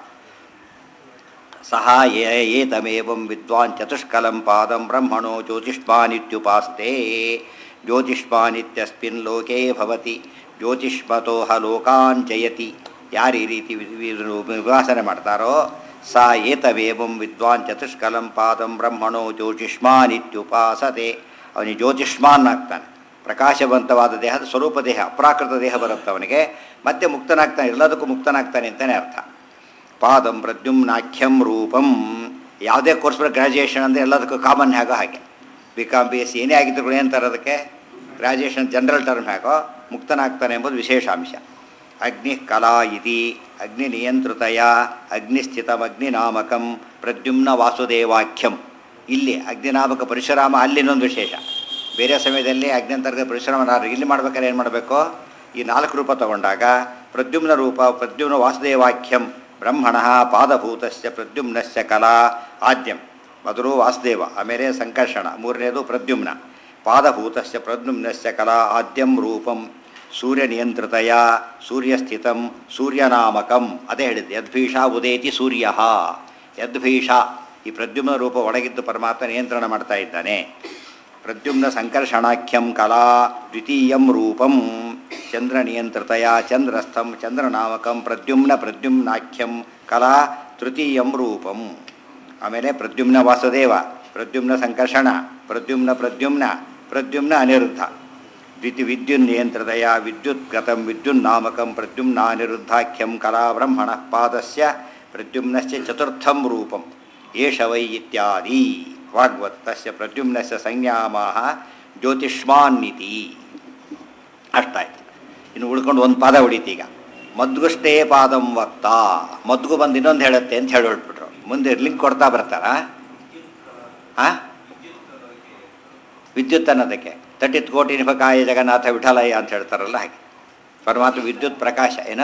ಸಹ ಏ ಏತಮೇವಂ ವಿದ್ವಾನ್ ಚತುಷ್ಕಲಂ ಪಾದಂ ಬ್ರಹ್ಮಣೋ ಜ್ಯೋತಿಷ್ಮಾನಿತ್ಯುಪಾಸ್ತೆ ಜ್ಯೋತಿಷ್ಮಾನಿತ್ಯಸ್ಮಿನ್ ಲೋಕೆ ಭವತಿ ಜ್ಯೋತಿಷ್ಮತೋ ಹ ಲೋಕಾನ್ ಜಯತಿ ಯಾರು ಈ ರೀತಿ ವಿ- ವಿ- ಉಪಾಸನೆ ಮಾಡ್ತಾರೋ ಸಾ ಏತವೇವಂ ವಿದ್ವಾನ್ ಚತುಷ್ಕಲಂ ಪಾದಂ ಬ್ರಹ್ಮಣೋ ಜ್ಯೋತಿಷ್ಮಾನಿತ್ಯುಪಾಸತೆ ಅವನಿಗೆ ಜ್ಯೋತಿಷ್ಮಾನ್ ಆಗ್ತಾನೆ ಪ್ರಕಾಶವಂತವಾದ ದೇಹದ ಸ್ವರೂಪ ದೇಹ ಅಪ್ರಾಕೃತ ದೇಹ ಬರುತ್ತೆ ಅವನಿಗೆ ಮತ್ತೆ ಮುಕ್ತನಾಗ್ತಾನೆ ಎಲ್ಲದಕ್ಕೂ ಮುಕ್ತನಾಗ್ತಾನೆ ಅಂತಲೇ ಅರ್ಥ ಪಾದಂ ಪ್ರದ್ಯುಮ್ನಾಖ್ಯಂ ರೂಪಂ ಯಾವುದೇ ಕೋರ್ಸ್ ಮೇಲೆ ಗ್ರ್ಯಾಜುಯೇಷನ್ ಅಂದರೆ ಎಲ್ಲದಕ್ಕೂ ಕಾಮನ್ ಹೇಗೋ ಹಾಗೆ ಬಿ ಕಾಮ್ ಬಿ ಎಸ್ ಏನೇ ಆಗಿದ್ರು ಕೂಡ ಏನು ತರೋದಕ್ಕೆ ಗ್ರ್ಯಾಜುಯೇಷನ್ ಜನರಲ್ ಟರ್ಮ್ ಹೇಗೋ ಮುಕ್ತನಾಗ್ತಾನೆ ಎಂಬುದು ವಿಶೇಷಾಂಶ ಅಗ್ನಿ ಕಲಾ ಇತಿ ಅಗ್ನಿ ನಿಯಂತ್ರಿತಯ ಅಗ್ನಿಸ್ಥಿತಮಗ್ನಿನಾಮಕಂ ಪ್ರದ್ಯುಮ್ನ ವಾಸುದೇವಾಖ್ಯಂ ಇಲ್ಲಿ ಅಗ್ನಿನಾಮಕ ಪರಶುರಾಮ ಅಲ್ಲಿ ಇನ್ನೊಂದು ವಿಶೇಷ ಬೇರೆ ಸಮಯದಲ್ಲಿ ಅಗ್ನಿಯಂತರ್ಗತ ಪರಶುರಾಮ ಇಲ್ಲಿ ಮಾಡ್ಬೇಕಾದ್ರೆ ಏನು ಮಾಡಬೇಕು ಈ ನಾಲ್ಕು ರೂಪ ತಗೊಂಡಾಗ ಪ್ರದ್ಯುಮ್ನ ರೂಪ ಪ್ರದ್ಯುಮ್ನ ವಾಸುದೇವಾಖ್ಯಂ ಬ್ರಹ್ಮಣ ಪಾದಭೂತಸ್ಯ ಪ್ರದ್ಯುಮ್ನಸ್ಯ ಕಲಾ ಆದ್ಯಂ ಮೊದಲು ವಾಸುದೇವ ಆಮೇಲೆ ಸಂಕರ್ಷಣ ಮೂರನೇದು ಪ್ರದ್ಯುಮ್ನ ಪಾದಭೂತಸ್ಯ ಪ್ರದ್ಯುಮ್ನಸ್ಯ ಕಲಾ ಆದ್ಯಂ ರೂಪಂ ಸೂರ್ಯನಿಯಂತ್ರಿತಯ ಸೂರ್ಯಸ್ಥಿತಂ ಸೂರ್ಯನಾಮಕಂ ಅದೇ ಹೇಳಿದ್ದು ಯದ್ಭೀಷ ಉದೇತಿ ಸೂರ್ಯ ಯದ್ಭೀಷ ಈ ಪ್ರದ್ಯುಮ್ನ ರೂಪ ಒಳಗಿದ್ದು ಪರಮಾತ್ಮ ನಿಯಂತ್ರಣ ಮಾಡ್ತಾ ಇದ್ದಾನೆ ಪ್ರದ್ಯುಮ್ನ ಸಂಕರ್ಷಣಾಖ್ಯಂ ಕಲಾ ದ್ವಿತೀಯಂ ರೂಪಂ ಚಂದ್ರ ನಿಯಂತ್ರಿತಯ ಚಂದ್ರಸ್ಥಂ ಚಂದ್ರನಾಮಕಂ ಪ್ರದ್ಯುಮ್ನ ಪ್ರದ್ಯುಮ್ನಾಖ್ಯಂ ಕಲಾ ತೃತೀಯಂ ರೂಪಂ ಆಮೇಲೆ ಪ್ರದ್ಯುಮ್ನ ವಾಸುದೇವ ಪ್ರದ್ಯುಮ್ನ ಸಂಕರ್ಷಣ ಪ್ರದ್ಯುಮ್ನ ಪ್ರದ್ಯುಮ್ನ ಪ್ರದ್ಯುಮ್ನ ಅನಿರುದ್ಧ ದ್ವಿತಿ ವಿದ್ಯುನ್ ನಿಯಂತ್ರಿತಯ ವಿದ್ಯುತ್ ಗತಂ ವಿದ್ಯುನ್ನಾಮಕಂ ಪ್ರದ್ಯುಮ್ನಾನಿರುದ್ಧಾಖ್ಯಂ ಕಲಾ ಬ್ರಹ್ಮಣ ಪಾದಸ್ಯ ಪ್ರದ್ಯುಮ್ನಸ್ಯ ಚತುರ್ಥಂ ರೂಪಂ ಏಷ ವೈ ಇತ್ಯಾದಿ ವಾಗ್ವತ್ ತಸ್ಯ ಪ್ರದ್ಯುಮ್ನಸ್ಯ ಸಂಜ್ಞಾಮಾಹ ಜ್ಯೋತಿಷ್ಮಾನ್ನಿತಿ ಅಷ್ಟಾಯ್ತು ಇನ್ನು ಉಳ್ಕೊಂಡು ಒಂದು ಪಾದ ಉಳಿತೀಗ ಮದ್ಗುಷ್ಟೇ ಪಾದಂ ವಕ್ತ ಮದ್ಗು ಬಂದು ಇನ್ನೊಂದು ಹೇಳುತ್ತೆ ಅಂತ ಹೇಳಿ ಹೊರಟ್ಬಿಟ್ರು ಮುಂದೆ ಲಿಂಕ್ ಕೊಡ್ತಾ ಬರ್ತಾರ ಆ ವಿದ್ಯುತ್ ಅನ್ನೋದಕ್ಕೆ ತಟ್ಟಿತ್ ಕೋಟಿ ನಿಭಕಾಯ ಜಗನ್ನಾಥ ವಿಠಲಯ್ಯ ಅಂತ ಹೇಳ್ತಾರಲ್ಲ ಹಾಗೆ ಪರಮಾತ್ಮ ವಿದ್ಯುತ್ ಪ್ರಕಾಶ ಏನ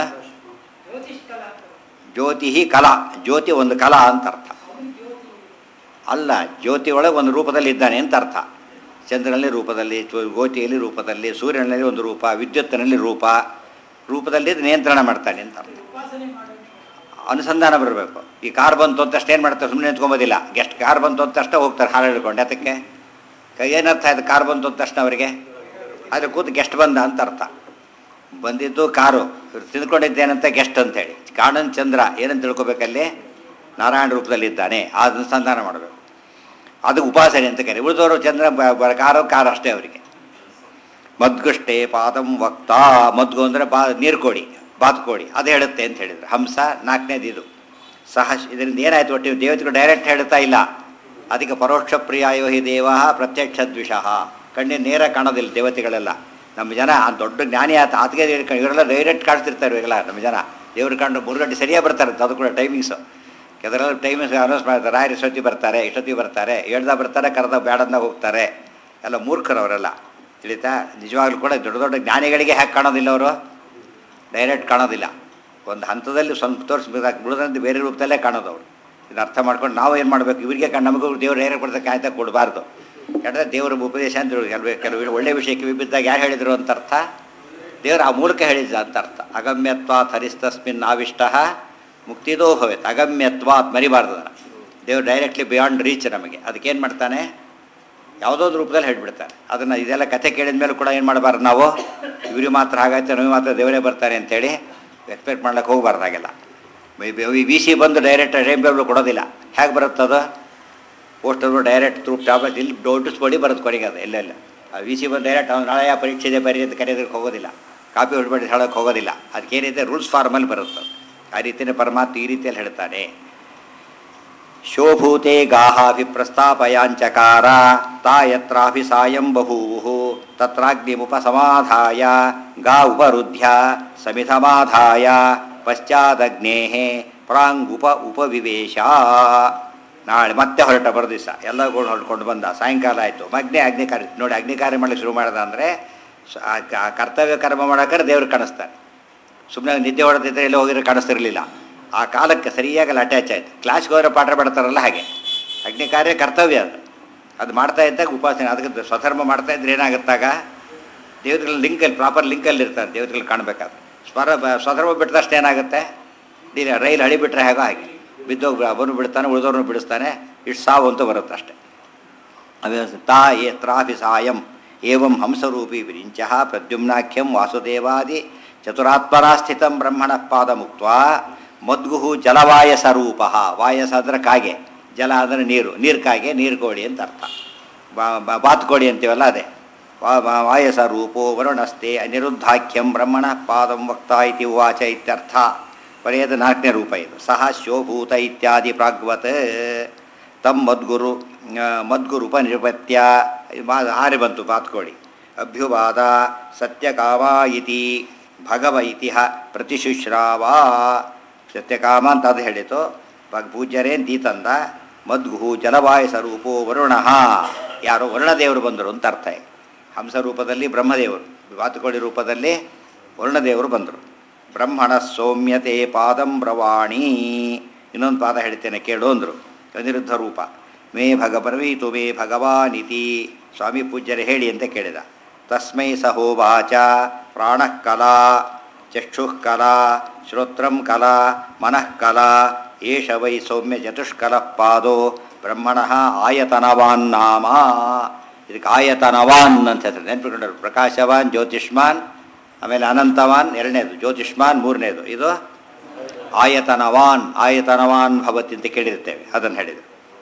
ಜ್ಯೋತಿ ಕಲಾ ಜ್ಯೋತಿ ಒಂದು ಕಲಾ ಅಂತ ಅರ್ಥ ಅಲ್ಲ ಜ್ಯೋತಿ ಒಳಗೆ ಒಂದು ರೂಪದಲ್ಲಿ ಇದ್ದಾನೆ ಅಂತ ಅರ್ಥ ಚಂದ್ರನಲ್ಲಿ ರೂಪದಲ್ಲಿ ಚೊ- ಜ್ಯೋತಿಯಲ್ಲಿ ರೂಪದಲ್ಲಿ ಸೂರ್ಯನಲ್ಲಿ ಒಂದು ರೂಪ ವಿದ್ಯುತ್ತಿನಲ್ಲಿ ರೂಪ ರೂಪದಲ್ಲಿ ಇದು ನಿಯಂತ್ರಣ ಮಾಡ್ತಾನೆ ಅಂತ ಅರ್ಥ ಅನುಸಂಧಾನ ಬರಬೇಕು ಈ ಕಾರ್ ಬಂತು ಅಂತ ಅಷ್ಟೇ ಏನು ಮಾಡ್ತಾರೆ ಸುಮ್ಮನೆ ನಿಂತ್ಕೊಂಬೋದಿಲ್ಲ ಗೆಸ್ಟ್ ಕಾರ್ ಬಂತು ಅಂತ ಅಷ್ಟೇ ಹೋಗ್ತಾರೆ ಹಾಲು ಹಿಡ್ಕೊಂಡು ಅದಕ್ಕೆ ಏನರ್ಥ ಆಯ್ತು ಕಾರ್ ಬಂತು ಅಂತ ತಕ್ಷಣ ಅವರಿಗೆ ಆದರೆ ಕೂತು ಗೆಸ್ಟ್ ಬಂದ ಅಂತ ಅರ್ಥ ಬಂದಿದ್ದು ಕಾರು ಇವ್ರು ತಿಳ್ಕೊಂಡಿದ್ದೇನಂತ ಗೆಸ್ಟ್ ಅಂತೇಳಿ ಕಾಣನ್ ಚಂದ್ರ ಏನಂತ ತಿಳ್ಕೊಬೇಕಲ್ಲಿ ನಾರಾಯಣ ರೂಪದಲ್ಲಿದ್ದಾನೆ ಆ ಅನುಸಂಧಾನ ಮಾಡಬೇಕು ಅದು ಉಪಾಸನೆ ಅಂತ ಕರೆ ಉಳಿದವರು ಚಂದ್ರ ಬ- ಬ- ಕಾರೋ ಕಾರ ಅಷ್ಟೇ ಅವರಿಗೆ ಮದ್ಗುಷ್ಟೇ ಪಾದಂ ವಕ್ತ ಮದ್ಗು ಅಂದರೆ ಬಾ ನೀರು ಕೊಡಿ ಬಾತ್ ಕೊಡಿ ಅದು ಹೇಳುತ್ತೆ ಅಂತ ಹೇಳಿದ್ರು ಹಂಸ ನಾಲ್ಕನೇದು ಇದು ಸಹ ಇದರಿಂದ ಏನಾಯ್ತು ಒಟ್ಟು ದೇವತೆಗಳು ಡೈರೆಕ್ಟ್ ಹೇಳ್ತಾ ಇಲ್ಲ ಅದಕ್ಕೆ ಪರೋಕ್ಷ ಪ್ರಿಯಾಯೋ ಹಿ ದೇವ ಪ್ರತ್ಯಕ್ಷ ದ್ವಿಷಃ ಕಣ್ಣಿನ ನೇರ ಕಾಣೋದಿಲ್ಲ ದೇವತೆಗಳೆಲ್ಲ ನಮ್ಮ ಜನ ಆ ದೊಡ್ಡ ಜ್ಞಾನಿ ಆತ ಆತಗೆ ಇವರೆಲ್ಲ ಡೈರೆಕ್ಟ್ ಕಾಣಿಸ್ತಿರ್ತಾರೆ ಇವೆಲ್ಲ ನಮ್ಮ ಜನ ದೇವ್ರ ಕಂಡು ಮೂರು ಗಂಟೆ ಸರಿಯಾಗಿ ಬರ್ತಾರೆ ಅದು ಕೂಡ ಟೈಮಿಂಗ್ಸು ಕೆಲವರೆಲ್ಲ ಟೈಮಿಂಗ್ಸ್ ಅನೌನ್ಸ್ ಮಾಡ್ತಾರೆ ರಾಯರು ಇಷ್ಟೊತ್ತಿಗೆ ಬರ್ತಾರೆ ಇಷ್ಟೊತ್ತಿಗೆ ಬರ್ತಾರೆ ಹೇಳ್ದ ಬರ್ತಾರೆ ಕರೆದ ಬೇಡಂದ ಹೋಗ್ತಾರೆ ಎಲ್ಲ ಮೂರ್ಖರು ಅವರೆಲ್ಲ ತಿಳಿತಾ ನಿಜವಾಗ್ಲೂ ಕೂಡ ದೊಡ್ಡ ದೊಡ್ಡ ಜ್ಞಾನಿಗಳಿಗೆ ಹ್ಯಾಕೆ ಕಾಣೋದಿಲ್ಲ ಅವರು ಡೈರೆಕ್ಟ್ ಕಾಣೋದಿಲ್ಲ ಒಂದು ಹಂತದಲ್ಲಿ ಸ್ವಲ್ಪ ತೋರಿಸ್ಬೇಕಾಗಿ ಬಿಡೋದಂತೆ ಬೇರೆ ರೂಪದಲ್ಲೇ ಕಾಣೋದು ಅವರು ಇದನ್ನ ಅರ್ಥ ಮಾಡ್ಕೊಂಡು ನಾವು ಏನು ಮಾಡಬೇಕು ಇವರಿಗೆ ಕಣ್ಣು ನಮಗೂ ದೇವ್ರು ಡೈರೆಕ್ಟ್ ಕೊಡ್ತಕ್ಕ ಆಯ್ತಾ ಕೊಡಬಾರ್ದು ಯಾಕಂದರೆ ದೇವರ ಉಪದೇಶ ಅಂತ ಹೇಳಿ ಕೆಲವು ಕೆಲವು ಒಳ್ಳೆ ವಿಷಯಕ್ಕೆ ವಿಬಿದ್ದಾಗ ಯಾರು ಹೇಳಿದರು ಅಂತ ಅರ್ಥ ದೇವರು ಆ ಮೂಲಕ ಹೇಳಿದ್ದ ಅಂತ ಅರ್ಥ ಅಗಮ್ಯತ್ವ ಹರಿಸ್ತಸ್ಮಿನ್ ಆವಿಷ್ಟ ಮುಕ್ತಿದೋ ಭವೇತ್ ಅಗಮ್ಯತ್ವ ಅಂತ ಮರಿಬಾರ್ದು ಅದನ್ನು ದೇವ್ರು ಡೈರೆಕ್ಟ್ಲಿ ಬಿಯಾಂಡ್ ರೀಚ್ ನಮಗೆ ಅದಕ್ಕೇನು ಮಾಡ್ತಾನೆ ಯಾವುದೋ ಒಂದು ರೂಪದಲ್ಲಿ ಹೇಳ್ಬಿಡ್ತಾರೆ ಅದನ್ನು ಇದೆಲ್ಲ ಕಥೆ ಕೇಳಿದ ಮೇಲೆ ಕೂಡ ಏನು ಮಾಡಬಾರ್ದು ನಾವು ಇವ್ರಿಗೆ ಮಾತ್ರ ಹಾಗಾಯ್ತು ನಮಗೆ ಮಾತ್ರ ದೇವರೇ ಬರ್ತಾರೆ ಅಂತೇಳಿ ಎಕ್ಸ್ಪೆಕ್ಟ್ ಮಾಡ್ಲಿಕ್ಕೆ ಹೋಗಬಾರ್ದಾಗೆಲ್ಲ ವಿ ಸಿ ಬಂದು ಡೈರೆಕ್ಟ್ ರೇಂಬೇಬಲ್ ಕೊಡೋದಿಲ್ಲ ಹೇಗೆ ಬರುತ್ತದು ಪೋಸ್ಟರು ಡೈರೆಕ್ಟ್ ಥ್ರೂ ಟ್ಯಾಬ್ಲೆಟ್ ಇಲ್ಲಿ ನೋಟಿಸ್ ಕೊಡಿ ಬರೋದು ಕೊನೆಗೆ ಅದು ಎಲ್ಲೆಲ್ಲ ಆ ವಿ ಸಿ ಬಂದು ಡೈರೆಕ್ಟ್ ಅವ್ನು ನಾಳೆ ಆ ಪರೀಕ್ಷೆ ಇದೆ ಬರೀ ಅಂತ ಕರೆಯೋದಕ್ಕೆ ಹೋಗೋದಿಲ್ಲ ಕಾಪಿ ಹೊಡ್ಬೇಡಿ ಹೇಳೋಕ್ಕೆ ಹೋಗೋದಿಲ್ಲ ಅದಕ್ಕೇನಿದೆ ರೂಲ್ಸ್ ಫಾರ್ಮಲ್ಲಿ ಬರುತ್ತೆ ಅದು. ಆ ರೀತಿಯೇ ಪರಮಾತ್ಮ ಈ ರೀತಿಯಲ್ಲಿ ಹೇಳ್ತಾನೆ ಶೋಭೂತೆ ಗಾಹಾಭಿಪ್ರಸ್ತಾಪಯಾಂಚಕಾರ ತಾ ಯತ್ರಾಭಿ ಸಾಯಂ ಬಭೂವು ತತ್ರಾಗ್ನಿಮುಪಸಮಾಧಾಯ ಗಾ ಉಪರುದ್ಧ್ಯ ಸಮಿಧಮಾಧಾಯ ಪಶ್ಚಾದಗ್ನೇ ಪ್ರಾಂಗುಪ ಉಪವಿವೇಶ ನಾಳೆ ಮತ್ತೆ ಹೊರಟ ಬರೋ ದಿವಸ ಎಲ್ಲ ಕೂಡ ಹೊರಟ್ಕೊಂಡು ಬಂದ ಸಾಯಂಕಾಲ ಆಯಿತು ಅಗ್ನಿ ಅಗ್ನಿ ಕಾರ್ಯ ನೋಡಿ ಅಗ್ನಿ ಕಾರ್ಯ ಮಾಡಲಿಕ್ಕೆ ಶುರು ಮಾಡ್ದ ಅಂದರೆ ಕರ್ತವ್ಯ ಕರ್ಮ ಮಾಡೋಕ್ಕಾರೆ ದೇವ್ರಿಗೆ ಕಾಣಿಸ್ತಾರೆ ಸುಮ್ಮನೆ ನಿದ್ದೆ ಹೊಡೆದಿದ್ದರೆ ಎಲ್ಲೋ ಹೋಗಿದ್ರೆ ಕಾಣಿಸ್ತಿರಲಿಲ್ಲ ಆ ಕಾಲಕ್ಕೆ ಸರಿಯಾಗಿ ಅಲ್ಲಿ ಅಟ್ಯಾಚ್ ಆಯಿತು ಕ್ಲಾಸ್ಗೆ ಹೋದ್ರೆ ಪಾಠ ಮಾಡ್ತಾರಲ್ಲ ಹಾಗೆ ಅಗ್ನಿ ಕಾರ್ಯ ಕರ್ತವ್ಯ ಅದು ಅದು ಮಾಡ್ತಾ ಇದ್ದಾಗ ಉಪಾಸನೆ ಅದಕ್ಕೆ ಸ್ವಧರ್ಮ ಮಾಡ್ತಾ ಇದ್ರೆ ಏನಾಗುತ್ತಾಗ ದೇವತೆಗಳ ಲಿಂಕಲ್ಲಿ ಪ್ರಾಪರ್ ಲಿಂಕಲ್ಲಿ ಇರ್ತಾರೆ ದೇವತೆಗಳು ಕಾಣಬೇಕಾದ್ರೆ ಸ್ವರ ಬ- ಸ್ವಧರ್ಮ ಬಿಟ್ಟದಷ್ಟು ಏನಾಗುತ್ತೆ ನೀನು ರೈಲು ಹಳಿ ಬಿಟ್ಟರೆ ಹೇಗೋ ಹಾಗೆ ಬಿದ್ದೋಗಿ ಅವನು ಬಿಡ್ತಾನೆ ಉಳಿದವ್ರನ್ನು ಬಿಡಿಸ್ತಾನೆ ಇಷ್ಟು ಸಾವು ಅಂತ ಬರುತ್ತೆ ಅಷ್ಟೇ ಅವೇ ತಾ ಯೇ ತ್ರಾಪಿ ಸಾಯಂ ಏವಂ ಹಂಸರೂಪಿ ವಿರಿಂಚ ಪ್ರದ್ಯುಮ್ನಾಖ್ಯಂ ವಾಸುದೇವಾದಿ ಚತುರಾತ್ಮನ ಸ್ಥಿತಂ ಬ್ರಹ್ಮಣ ಪಾದ ಮುಕ್ತ ಮದ್ಗುಹು ಜಲವಾಯಸ ರೂಪ ವಾಯಸ ಅಂದ್ರೆ ಕಾಗೆ ಜಲ ಅಂದರೆ ನೀರು ನೀರು ಕಾಗೆ ನೀರು ಕೋಳಿ ಅಂತ ಅರ್ಥ ಬಾ- ಬಾ- ಬಾತುಕೋಳಿ ಅಂತೀವಲ್ಲ ಅದೇ ವಾ- ವಾ- ವಾಯಸ ರೂಪೋ ವರುಣಸ್ತೆ ಅನಿರುದ್ಧಾಖ್ಯಂ ಬ್ರಹ್ಮಣ ಪಾದಂ ವಕ್ತ ಇತಿ ಉವಾಚ ಇತ್ಯರ್ಥ ಕೊನೆಯದು ನಾಲ್ಕನೇ ರೂಪ ಇದು ಸಹ ಶೋಭೂತ ಇತ್ಯಾದಿ ಪ್ರಾಗ್ವತ್ ತಮ್ಮ ಮದ್ಗುರು ಆ, ಮದ್ಗುರು ಉಪನಿರ್ಪತ್ಯ ಮಾ- ಹಾರಿ ಬಂತು ಬಾತ್ಕೋಳಿ ಅಭ್ಯುವಾದ ಸತ್ಯಕಾಮ ಇತಿ ಭಗವ ಇತಿಹ ಪ್ರತಿಶುಶ್ರಾವ ಸತ್ಯಕಾಮ ಅಂತ ಅದು ಹೇಳಿತು ಭಗ ಪೂಜ್ಯರೇ ಅಂತ ಈ ತಂದ ಮದ್ಗುಹು ಜಲವಾಯು ಸ್ವರೂಪೋ ವರುಣ ಯಾರೋ ವರುಣದೇವರು ಬಂದರು ಅಂತ ಅರ್ಥ ಇದೆ ಹಂಸ ರೂಪದಲ್ಲಿ ಬ್ರಹ್ಮದೇವರು ಬಾತುಕೋಳಿ ರೂಪದಲ್ಲಿ ವರುಣದೇವರು ಬಂದರು ಬ್ರಹ್ಮಣ ಸೌಮ್ಯತೆ ಪಾದಂ ಬ್ರವಾಣಿ ಇನ್ನೊಂದು ಪಾದ ಹೇಳ್ತೇನೆ ಕೇಳು ಅಂದರು ಅನಿರುದ್ಧ ರೂಪ ಮೇ ಭಗ ಬರ್ವೀತು ಮೇ ಭಗವಾನಿತಿ ಸ್ವಾಮಿ ಪೂಜ್ಯರು ಹೇಳಿ ಅಂತ ಕೇಳಿದ ತಸ್ಮೈ ಸಹೋವಾಚ ಪ್ರಾಣಃ ಕಲಾ ಚಕ್ಷುಃ ಕಲಾ ಶ್ರೋತ್ರಂ ಕಲಾ ಮನಃ ಕಲಾ ಏಷ ವೈ ಸೌಮ್ಯ ಚತುಷ್ಕಲಃ ಪಾದೋ ಬ್ರಹ್ಮಣ ಆಯತನವಾನ್ ನಾಮ ಇದಕ್ಕೆ ಆಯತನವಾನ್ ಅಂತ ಹೇಳ್ತಾರೆ ನೆನ್ಪಿಕೊಂಡರು ಪ್ರಕಾಶವಾನ್ ಜ್ಯೋತಿಷ್ಮಾನ್ ಆಮೇಲೆ ಅನಂತವಾನ್ ಎರಡನೇದು ಜ್ಯೋತಿಷ್ಮಾನ್ ಮೂರನೇದು ಇದು ಆಯತನವಾನ್ ಆಯತನವಾನ್ ಭವತಿ ಅಂತ ಕೇಳಿರ್ತೇವೆ ಅದನ್ನು ಹೇಳಿದರು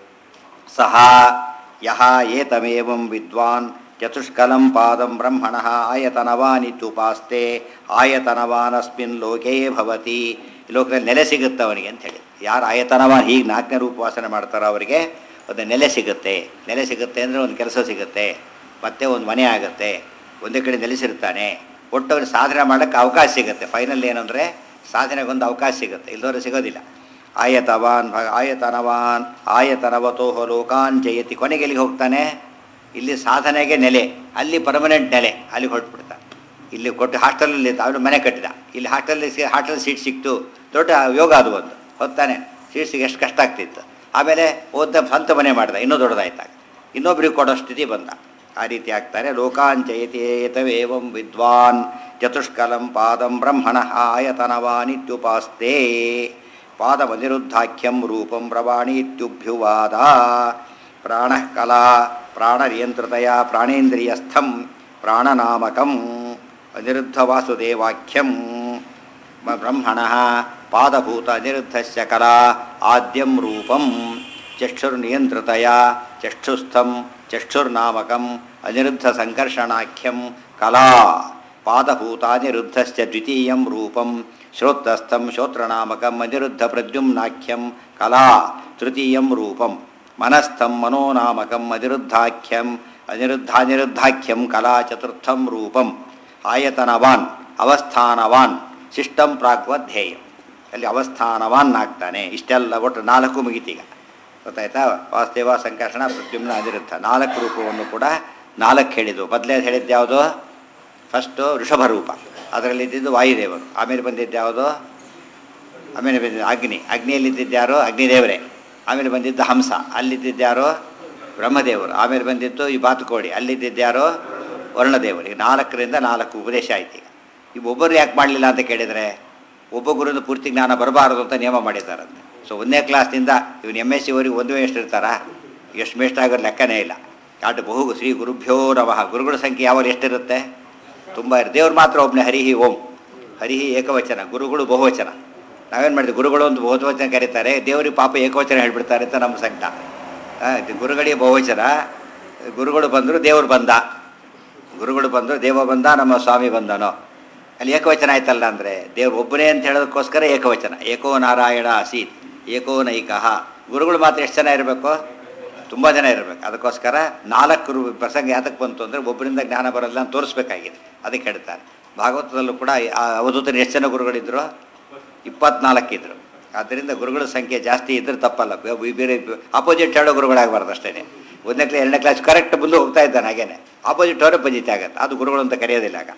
ಸಹ ಯಹ ಏತಮೇವಂ ವಿದ್ವಾನ್ ಚತುಷ್ಕಲಂ ಪಾದಂ ಬ್ರಹ್ಮಣ ಆಯತನವಾನಿತ್ಯುಪಾಸ್ತೆ ಆಯತನವಾನಸ್ಮಿನ್ ಲೋಕೇ ಭವತಿ ಈ ಲೋಕದಲ್ಲಿ ನೆಲೆ ಸಿಗುತ್ತೆ ಅವನಿಗೆ ಅಂತ ಹೇಳಿ ಯಾರು ಆಯತನವಾನ್ ಹೀಗೆ ನಾಲ್ಕನೇ ರೂಪ ವಾಸನೆ ಮಾಡ್ತಾರೋ ಅವರಿಗೆ ಒಂದು ನೆಲೆ ಸಿಗುತ್ತೆ ನೆಲೆ ಸಿಗುತ್ತೆ ಅಂದರೆ ಒಂದು ಕೆಲಸ ಸಿಗುತ್ತೆ ಮತ್ತೆ ಒಂದು ಮನೆ ಆಗುತ್ತೆ ಒಂದೇ ಕಡೆ ನೆಲೆಸಿರ್ತಾನೆ ಒಟ್ಟು ಅವ್ರಿಗೆ ಸಾಧನೆ ಮಾಡೋಕ್ಕೆ ಅವಕಾಶ ಸಿಗುತ್ತೆ ಫೈನಲ್ ಏನಂದರೆ ಸಾಧನೆಗೊಂದು ಅವಕಾಶ ಸಿಗುತ್ತೆ ಇಲ್ಲದವ್ರು ಸಿಗೋದಿಲ್ಲ ಆಯತವಾನ್ ಭ ಆಯತನವಾನ್ ಆಯತನವತೋ ಲೋಕಾನ್ ಜಯತಿ ಕೊನೆಗೆ ಎಲ್ಲಿಗೆ ಹೋಗ್ತಾನೆ ಇಲ್ಲಿ ಸಾಧನೆಗೆ ನೆಲೆ ಅಲ್ಲಿ ಪರ್ಮನೆಂಟ್ ನೆಲೆ ಅಲ್ಲಿಗೆ ಹೊರಟ್ಬಿಡ್ತಾನೆ ಇಲ್ಲಿ ಕೊಟ್ಟು ಹಾಸ್ಟೆಲಲ್ಲಿ ಅವನು ಮನೆ ಕಟ್ಟಿದ ಇಲ್ಲಿ ಹಾಸ್ಟೆಲಲ್ಲಿ ಸಿ ಹಾಸ್ಟೆಲ್ ಸೀಟ್ ಸಿಕ್ತು ದೊಡ್ಡ ಯೋಗ ಅದು ಒಂದು ಹೊತ್ತಾನೆ ಸೀಟ್ ಸಿಗಿ ಎಷ್ಟು ಕಷ್ಟ ಆಗ್ತಿತ್ತು ಆಮೇಲೆ ಓದ ಸ್ವಂತ ಮನೆ ಮಾಡ್ದ ಇನ್ನೂ ದೊಡ್ಡದಾಯ್ತಾಗ ಇನ್ನೊಬ್ರಿಗೆ ಕೊಡೋ ಸ್ಥಿತಿ ಬಂದ ಆ ರೀತಿ ಆಗ್ತಾರೆ ಲೋಕಾಂಚಯತೇತವೇವಂ ವಿದ್ವಾನ್ ಚತುಷ್ಕಲಂ ಪಾದಂ ಬ್ರಹ್ಮಣ ಆಯತನವಾನಿತ್ಯುಪಾಸ್ತೆ ಪಾದಮನಿರುದ್ಧಾಖ್ಯಂ ರೂಪಂ ಪ್ರವಾಣಿ ಇತ್ಯುಭ್ಯುವಾದ ಪ್ರಾಣಃ ಕಲಾ ಪ್ರಾಣನಿಯಂತ್ರಿತಯ ಪ್ರಾಣೇಂದ್ರಿಯಸ್ಥಂ ಪ್ರಾಣನಾಮಕಂ ಅನಿರುದ್ಧವಾಸುದೇವಾಖ್ಯಂ ಬ್ರಹ್ಮಣ ಪಾದಭೂತ ಅನಿರುದ್ಧಸ್ಯ ಕಲಾ ಆದ್ಯಂ ರೂಪಂ ಚಕ್ಷುರ್ನಿಯಂತ್ರಿತಯ ಚಕ್ಷುಸ್ಥಂ ಚಕ್ಷುರ್ನಾಮಕಂ ಅನಿರುದ್ಧ ಸಂಕರ್ಷಣಾಖ್ಯಂ ಕಲಾ ಪಾದಭೂತಾನಿರುದ್ಧಸ್ಯ ದ್ವಿತೀಯಂ ರೂಪಂ ಶ್ರೋತ್ರಸ್ಥಂ ಶ್ರೋತ್ರನಾಮಕಂ ಅನಿರುದ್ಧ ಪ್ರದ್ಯುಮ್ನಾಖ್ಯಂ ಕಲಾ ತೃತೀಯಂ ರೂಪಂ ಮನಸ್ಥಂ ಮನೋನಾಮಕಂ ಅನಿರುದ್ಧಾಖ್ಯಂ ಅನಿರುದ್ಧಾನಿರುದ್ಧಾಖ್ಯಂ ಕಲಾ ಚತುರ್ಥಂ ರೂಪಂ ಆಯತನವಾನ್ ಅವಸ್ಥಾನವಾನ್ ಶಿಷ್ಟಂ ಪ್ರಾಗ್ವಧ್ಯೇಯಂ ಅಲ್ಲಿ ಅವಸ್ಥಾನವಾನ್ ಆಗ್ತಾನೆ ಇಷ್ಟೆಲ್ಲ ಒಟ್ಟು ನಾಲ್ಕು ಮುಗಿತೀಗ ಗೊತ್ತಾಯ್ತಾ ವಾಸ್ತೇವ ಸಂಕರ್ಷಣ ಪ್ರದ್ಯುಮ್ನ ಅನಿರುದ್ಧ ನಾಲ್ಕು ರೂಪವನ್ನು ಕೂಡ ನಾಲ್ಕು ಹೇಳಿದ್ದು ಮೊದಲೇ ಹೇಳಿದ್ದು ಯಾವುದು ಫಸ್ಟು ವೃಷಭ ರೂಪ ಅದರಲ್ಲಿ ಇದ್ದಿದ್ದು ವಾಯುದೇವರು ಆಮೇಲೆ ಬಂದಿದ್ದು ಯಾವುದು ಆಮೇಲೆ ಬಂದಿದ್ದು ಅಗ್ನಿ ಅಗ್ನಿಯಲ್ಲಿದ್ದಿದ್ದು ಯಾರು ಅಗ್ನಿದೇವರೇ ಆಮೇಲೆ ಬಂದಿದ್ದು ಹಂಸ ಅಲ್ಲಿದ್ದಿದ್ದು ಯಾರು ಬ್ರಹ್ಮದೇವರು ಆಮೇಲೆ ಬಂದಿದ್ದು ಈ ಬಾತುಕೋಡಿ ಅಲ್ಲಿದ್ದಿದ್ದು ಯಾರು ವರ್ಣದೇವರು ಈಗ ನಾಲ್ಕರಿಂದ ನಾಲ್ಕು ಉಪದೇಶ ಆಯ್ತು ಈಗ ಈಗ ಒಬ್ಬರು ಯಾಕೆ ಮಾಡಲಿಲ್ಲ ಅಂತ ಕೇಳಿದರೆ ಒಬ್ಬ ಗುರುವಿನ ಪೂರ್ತಿ ಜ್ಞಾನ ಬರಬಾರದು ಅಂತ ನಿಯಮ ಮಾಡಿದ್ದಾರಂತೆ ಸೊ ಒಂದನೇ ಕ್ಲಾಸ್ನಿಂದ ಇವನು ಎಮ್ ಎಸ್ ಸಿ ಅವರಿಗೆ ಒಂದು ಎಷ್ಟು ಇರ್ತಾರಾ ಎಷ್ಟು ಮೇಸ್ಟ್ ಆಗೋರು ಲೆಕ್ಕನೇ ಇಲ್ಲ ಕಾಟು ಬಹು ಶ್ರೀ ಗುರುಭ್ಯೋ ನಮಃ ಗುರುಗಳ ಸಂಖ್ಯೆ ಯಾವಾಗ ಎಷ್ಟಿರುತ್ತೆ ತುಂಬ ಇರುತ್ತೆ ದೇವ್ರು ಮಾತ್ರ ಒಬ್ಬನೇ ಹರಿಹಿ ಓಂ ಹರಿಹಿ ಏಕವಚನ ಗುರುಗಳು ಬಹುವಚನ ನಾವೇನು ಮಾಡಿದ್ವಿ ಗುರುಗಳು ಒಂದು ಬಹುವಚನ ಕರೀತಾರೆ ದೇವರಿಗೆ ಪಾಪ ಏಕವಚನ ಹೇಳ್ಬಿಡ್ತಾರೆ ಅಂತ ನಮ್ಮ ಸಂಕಟ ಆ, ಇದು ಗುರುಗಳಿಗೆ ಬಹುವಚನ ಗುರುಗಳು ಬಂದರು ದೇವರು ಬಂದ ಗುರುಗಳು ಬಂದರು ದೇವ ಬಂದ ನಮ್ಮ ಸ್ವಾಮಿ ಬಂದನೋ ಅಲ್ಲಿ ಏಕವಚನ ಆಯ್ತಲ್ಲ ಅಂದರೆ ದೇವ್ರು ಒಬ್ಬನೇ ಅಂತ ಹೇಳೋದಕ್ಕೋಸ್ಕರ ಏಕವಚನ ಏಕೋ ನಾರಾಯಣ ಆಸೀತ್ ಏಕೋ ನೈಕಃ ಗುರುಗಳು ಮಾತ್ರ ಎಷ್ಟು ಜನ ಇರಬೇಕು ತುಂಬ ಜನ ಇರಬೇಕು ಅದಕ್ಕೋಸ್ಕರ ನಾಲ್ಕು ರು ಪ್ರಸಂಗ ಯಾತಕ್ಕೆ ಬಂತು ಅಂದರೆ ಒಬ್ಬರಿಂದ ಜ್ಞಾನ ಬರೋಲ್ಲ ಅಂತ ತೋರಿಸ್ಬೇಕಾಗಿದೆ ಅದಕ್ಕೆ ಹೇಳ್ತಾರೆ ಭಾಗವತದಲ್ಲೂ ಕೂಡ ಆ ಅವಧೂತರು ಎಷ್ಟು ಜನ ಗುರುಗಳಿದ್ರು ಇಪ್ಪತ್ನಾಲ್ಕಿದ್ರು ಆದ್ದರಿಂದ ಗುರುಗಳ ಸಂಖ್ಯೆ ಜಾಸ್ತಿ ಇದ್ರೆ ತಪ್ಪಲ್ಲ ಬೆ- ಬೆ- ಬೇರೆ ಆಪೋಸಿಟ್ ಹೇಳೋ ಗುರುಗಳಾಗಬಾರ್ದು ಅಷ್ಟೇ ಒಂದನೇ ಕ್ಲಾಸ್ ಎರಡನೇ ಕ್ಲಾಸ್ ಕರೆಕ್ಟ್ ಮುಂದೆ ಹೋಗ್ತಾ ಇದ್ದಾನೆ ಹಾಗೇನೆ ಆಪೋಸಿಟ್ ಅವರೇ ಪಂಜಿತಿ ಆಗತ್ತೆ ಅದು ಗುರುಗಳು ಅಂತ ಕರೆಯೋದಿಲ್ಲ ಆಗ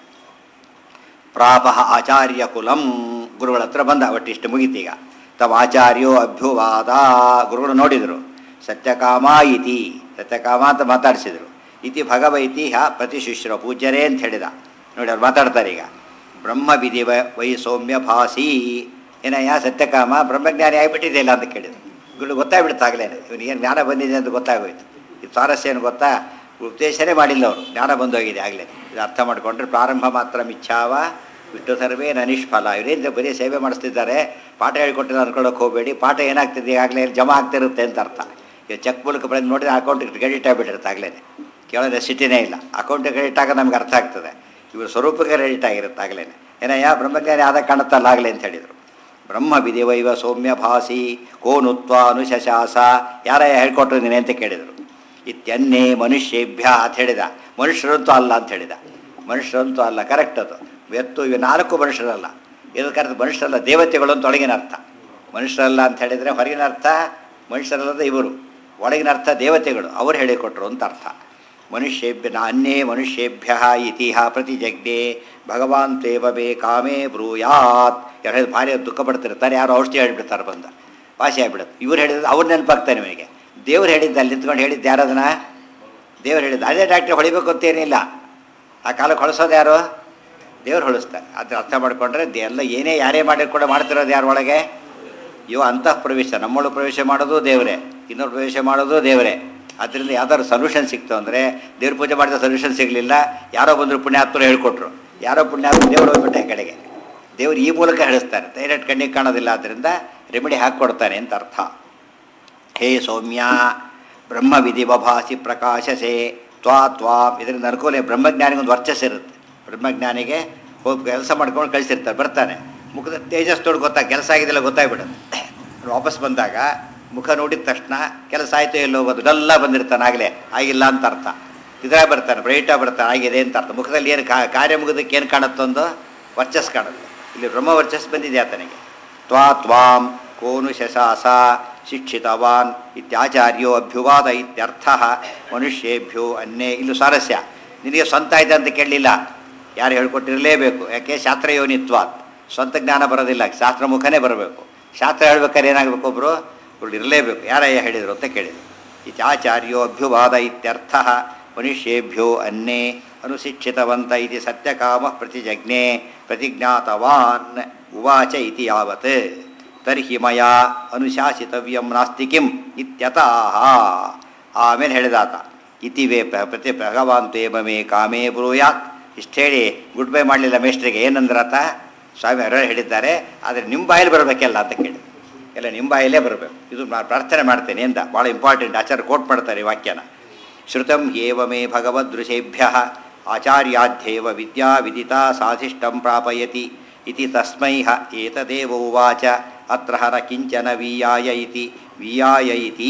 ಪ್ರಾಪಃ ಆಚಾರ್ಯ ಕುಲಂ ಗುರುಗಳ ಹತ್ರ ಬಂದ ಒಟ್ಟಿಷ್ಟು ಮುಗಿತೀಗ ತಮ್ಮ ಆಚಾರ್ಯೋ ಅಭ್ಯುವಾದ ಗುರುಗಳು ನೋಡಿದರು ಸತ್ಯಕಾಮ ಇತಿ ಸತ್ಯಕಾಮ ಅಂತ ಮಾತಾಡಿಸಿದರು ಇತಿ ಭಗವೈತಿ ಹ ಪ್ರತಿಶಿಷ್ಯರ ಪೂಜ್ಯರೇ ಅಂತ ಹೇಳಿದ ನೋಡಿ ಅವ್ರು ಮಾತಾಡ್ತಾರೆ ಈಗ ಬ್ರಹ್ಮ ವಿಧಿವ ವೈ ಸೌಮ್ಯ ಭಾಸಿ ಏನಯ್ಯ ಸತ್ಯಕಾಮ ಬ್ರಹ್ಮಜ್ಞಾನಿ ಆಗಿಬಿಟ್ಟಿದೆ ಇಲ್ಲ ಅಂತ ಕೇಳಿದ್ರು ಗುರು ಗೊತ್ತಾಗ್ಬಿಡ್ತಾಗಲೇನೆ ಇವನಿಗೆ ಏನು ಜ್ಞಾನ ಬಂದಿದೆ ಅಂತ ಗೊತ್ತಾಗೋಯ್ತು ಇದು ಸ್ವಾರಸ್ಯ ಏನು ಗೊತ್ತಾ ಉಪದೇಶನೇ ಮಾಡಿಲ್ಲ ಅವರು ಜ್ಞಾನ ಬಂದೋಗಿದೆ ಆಗಲೇ ಇದು ಅರ್ಥ ಮಾಡಿಕೊಂಡ್ರೆ ಪ್ರಾರಂಭ ಮಾತ್ರ ಮಿಚ್ಛಾವ ಬಿಟ್ಟು ಸರ್ವೇ ನನಿಷ್ಫಲ ಇವರೇನು ಬರೀ ಸೇವೆ ಮಾಡಿಸ್ತಿದ್ದಾರೆ ಪಾಠ ಹೇಳ್ಕೊಟ್ಟಿಲ್ಲ ಅನ್ಕೊಳ್ಳೋಕೆ ಹೋಗಬೇಡಿ ಪಾಠ ಏನಾಗ್ತಿದೆ ಈಗಾಗಲೇ ಜಮಾ ಆಗ್ತಿರುತ್ತೆ ಅಂತ ಅರ್ಥ ಈಗ ಚೆಕ್ ಮೂಲಕ ಬಂದು ನೋಡಿದ್ರೆ ಅಕೌಂಟಿಗೆ ಕ್ರೆಡಿಟ್ ಆಗಿಬಿಟ್ಟಿರುತ್ತೆ ಆಗಲೇ ಕೇಳೋದೇ ಸಿಟಿನೇ ಇಲ್ಲ ಅಕೌಂಟಿಗೆ ಕ್ರೆಡಿಟ್ ಆಗ ನಮ್ಗೆ ಅರ್ಥ ಆಗ್ತದೆ ಇವರು ಸ್ವರೂಪಕ್ಕೆ ಕ್ರೆಡಿಟ್ ಆಗಿರುತ್ತೆ ಆಗಲೇ ಏನಯ್ಯ ಬ್ರಹ್ಮಜ್ಞಾನಿ ಆದ ಕಾಣುತ್ತಲ್ಲ ಆಗಲೇ ಅಂತ ಹೇಳಿದರು ಬ್ರಹ್ಮ ವಿಧಿವೈವ ಸೌಮ್ಯ ಭಾಸಿ ಕೋನುತ್ವ ಅನುಶಾಸ ಯಾರಯ್ಯ ಹೇಳ್ಕೊಟ್ರು ನೀನೆ ಅಂತ ಕೇಳಿದರು ಇತ್ಯನ್ನೇ ಮನುಷ್ಯೇಭ್ಯ ಅಂತ ಹೇಳಿದ ಮನುಷ್ಯರಂತೂ ಅಲ್ಲ ಅಂತ ಹೇಳಿದ ಮನುಷ್ಯರಂತೂ ಅಲ್ಲ ಕರೆಕ್ಟ್ ಅದು ಎತ್ತು ಇವು ನಾಲ್ಕು ಮನುಷ್ಯರಲ್ಲ ಇದಕ್ಕೆ ಅರ್ಥ ಮನುಷ್ಯರಲ್ಲ ದೇವತೆಗಳು ಅಂತ ಒಳಗಿನ ಅರ್ಥ ಮನುಷ್ಯರಲ್ಲ ಅಂತ ಹೇಳಿದರೆ ಹೊರಗಿನ ಅರ್ಥ ಮನುಷ್ಯರಲ್ಲದ ಇವರು ಒಳಗಿನ ಅರ್ಥ ದೇವತೆಗಳು ಅವರು ಹೇಳಿಕೊಟ್ರು ಅಂತ ಅರ್ಥ ಮನುಷ್ಯೇಭ್ಯ ಅನ್ಯೇ ಮನುಷ್ಯೇಭ್ಯ ಇತಿಹ ಪ್ರತಿಜಜ್ಞೆ ಭಗವಾನ್ ತೇವ ಮೇ ಕಾಮೇ ಬ್ರೂಯಾತ್ ಯಾರು ಹೇಳಿದ ಭಾರಿ ದುಃಖ ಪಡ್ತಿರ್ತಾರೆ ಯಾರು ಔಷಧಿ ಹೇಳ್ಬಿಡ್ತಾರೆ ಬಂದ ವಾಸಿ ಆಗ್ಬಿಡುತ್ತೆ ಇವ್ರು ಹೇಳಿದ್ರೆ ಅವ್ರು ನೆನಪಾಗ್ತಾನೆ ನಿಮಗೆ ದೇವ್ರು ಹೇಳಿದ್ದ ಅಲ್ಲಿ ನಿಂತ್ಕೊಂಡು ಹೇಳಿದ್ದು ಯಾರದನ್ನ ದೇವ್ರು ಹೇಳಿದ್ದು ಅದೇ ಡಾಕ್ಟ್ರ್ ಹೊಳಿಬೇಕು ಅಂತೇನಿಲ್ಲ ಆ ಕಾಲಕ್ಕೆ ಹೊಳಿಸೋದು ಯಾರು ದೇವ್ರು ಹೊಳಿಸ್ತಾರೆ ಅದು ಅರ್ಥ ಮಾಡಿಕೊಂಡ್ರೆ ದೇ- ಎಲ್ಲ ಏನೇ ಯಾರೇ ಮಾಡಿ ಕೂಡ ಮಾಡ್ತಿರೋದು ಯಾರ ಒಳಗೆ ಇವ ಅಂತಃ ಪ್ರವೇಶ ನಮ್ಮೊಳಗೆ ಪ್ರವೇಶ ಮಾಡೋದು ದೇವರೇ ಇನ್ನೊರು ಪ್ರವೇಶ ಮಾಡೋದು ದೇವರೇ ಅದರಿಂದ ಯಾವ್ದಾದ್ರು ಸೊಲ್ಯೂಷನ್ ಸಿಕ್ತು ಅಂದರೆ ದೇವ್ರ ಪೂಜೆ ಮಾಡಿದ ಸೊಲ್ಯೂಷನ್ ಸಿಗಲಿಲ್ಲ ಯಾರೋ ಬಂದರು ಪುಣ್ಯಾತ್ಮರು ಹೇಳ್ಕೊಟ್ರು ಯಾರೋ ಪುಣ್ಯಾತ್ಮ ದೇವ್ರು ಹೋಗ್ಬಿಟ್ಟೆ ಆ ಕಡೆಗೆ ದೇವ್ರು ಈ ಮೂಲಕ ಹೇಳಿಸ್ತಾರೆ ಡೈರೆಕ್ಟ್ ಕಣ್ಣಿಗೆ ಕಾಣೋದಿಲ್ಲ ಆದ್ದರಿಂದ ರೆಮಿಡಿ ಹಾಕ್ಕೊಡ್ತಾನೆ ಅಂತ ಅರ್ಥ ಹೇ ಸೌಮ್ಯ ಬ್ರಹ್ಮ ವಿಧಿ ಬಭಾಸಿ ಪ್ರಕಾಶಸೆ ತ್ವಾ ತ್ವಾ ಇದರಿಂದ ಅನುಕೂಲ ಬ್ರಹ್ಮಜ್ಞಾನಿಗೆ ಒಂದು ವರ್ಚಸ್ಸಿರುತ್ತೆ ಬ್ರಹ್ಮಜ್ಞಾನಿಗೆ ಹೋಗಿ ಕೆಲಸ ಮಾಡ್ಕೊಂಡು ಕಳಿಸಿರ್ತಾರೆ ಬರ್ತಾನೆ ಮುಖದ ತೇಜಸ್ ನೋಡಿ ಗೊತ್ತಾಗ ಕೆಲಸ ಆಗಿದೆಲ್ಲ ಗೊತ್ತಾಗ್ಬಿಡುತ್ತೆ ವಾಪಸ್ ಬಂದಾಗ ಮುಖ ನೋಡಿದ ತಕ್ಷಣ ಕೆಲಸ ಆಯಿತು ಎಲ್ಲೋ ಹೋಗೋದು ಡಲ್ಲ ಬಂದಿರ್ತಾನೆ ಆಗಲೇ ಆಗಿಲ್ಲ ಅಂತ ಅರ್ಥ ಇದ್ರಾಗ ಬರ್ತಾನೆ ಬ್ರೈಟಾಗಿ ಬರ್ತಾನೆ ಆಗಿದೆ ಅಂತ ಅರ್ಥ ಮುಖದಲ್ಲಿ ಏನು ಕಾರ್ಯ ಮುಗಿದಕ್ಕೆ ಏನು ಕಾಣುತ್ತೊಂದು ವರ್ಚಸ್ ಕಾಣುತ್ತೆ ಇಲ್ಲಿ ಬ್ರಹ್ಮ ವರ್ಚಸ್ ಬಂದಿದೆ ಆತನಿಗೆ ತ್ವಾ ತ್ವಾಂ ಕೋನು ಶಶಾಸ ಶಿಕ್ಷಿತವಾನ್ ಇತ್ಯಾಚಾರ್ಯೋ ಅಭ್ಯುವಾದ ಇತ್ಯರ್ಥ ಮನುಷ್ಯೇಭ್ಯೋ ಅನ್ನೇ ಇಲ್ಲೂ ಸ್ವಾರಸ್ಯ ನಿನಗೆ ಸ್ವಂತ ಇದೆ ಅಂತ ಕೇಳಲಿಲ್ಲ ಯಾರು ಹೇಳ್ಕೊಟ್ಟಿರಲೇಬೇಕು ಯಾಕೆ ಶಾಸ್ತ್ರ ಯೋನಿತ್ವಾತ್ ಸ್ವಂತ ಜ್ಞಾನ ಬರೋದಿಲ್ಲ ಶಾಸ್ತ್ರ ಮುಖನೇ ಬರಬೇಕು ಶಾಸ್ತ್ರ ಹೇಳ್ಬೇಕಾದ್ರೆ ಏನಾಗಬೇಕು ಒಬ್ಬರು ಇವ್ರು ಇರಲೇಬೇಕು ಯಾರಯ್ಯ ಹೇಳಿದರು ಅಂತ ಕೇಳಿದರು ಇತ್ಯಾಚಾರ್ಯೋ ಅಭ್ಯುವಾದ ಇತ್ಯರ್ಥ ಮನುಷ್ಯೇಭ್ಯೋ ಅನ್ನೇ ಅನುಶಿಕ್ಷಿತವಂತ ಇತಿ ಸತ್ಯಕಾಮ ಪ್ರತಿಜಜ್ಞೆ ಪ್ರತಿಜ್ಞಾತವಾನ್ ಉವಾಚ ಇತಿ ಯಾವತ್ ತರ್ಹಿ ಮಯಾ ಅನುಶಾಸಿತವ್ಯಂ ನಾಸ್ತಿ ಕಿಂ ಇತ್ಯತಃ ಆಮೇಲೆ ಹೇಳಿದಾತ ಇತಿ ವೇ ಪ್ರ- ಪ್ರತಿ ಭಗವಾನ್ ತೇಮ ಮೇ ಕಾಮೇ ಬ್ರೂಯಾತ್ ಇಷ್ಟು ಹೇಳಿ ಗುಡ್ ಬೈ ಮಾಡಲಿಲ್ಲ ಮೇಸ್ಟ್ರಿಗೆ ಏನಂದ್ರಾತ ಸ್ವಾಮಿ ಅವರೇ ಹೇಳಿದ್ದಾರೆ ಆದರೆ ನಿಮ್ಮ ಬಾಯಲ್ಲಿ ಬರಬೇಕಲ್ಲ ಅಂತ ಕೇಳಿ ಎಲ್ಲ ನಿಮ್ಮ ಬಾಯಲ್ಲೇ ಬರಬೇಕು ಇದು ನಾನು ಪ್ರಾರ್ಥನೆ ಮಾಡ್ತೇನೆ ಅಂತ ಭಾಳ ಇಂಪಾರ್ಟೆಂಟ್ ಆಚಾರ್ಯ ಕೋಟ್ ಮಾಡ್ತಾರೆ ಈ ವಾಕ್ಯನ ಶ್ರುತಂ ಏವ ಮೇ ಭಗವದೃಷೇಭ್ಯ ಆಚಾರ್ಯಾಧ್ಯೇವ ವಿದ್ಯಾ ವಿದಿತಾ ಸಾಧಿಷ್ಟಂ ಪ್ರಾಪಯತಿ ಇತಿ ತಸ್ಮೈ ಹ ಏತದೇವ ಉವಾಚ ಅತ್ರ ಹರ ಕಿಂಚನ ವೀಯಾಯ ಇತಿ ವೀಯಾಯ ಇತಿ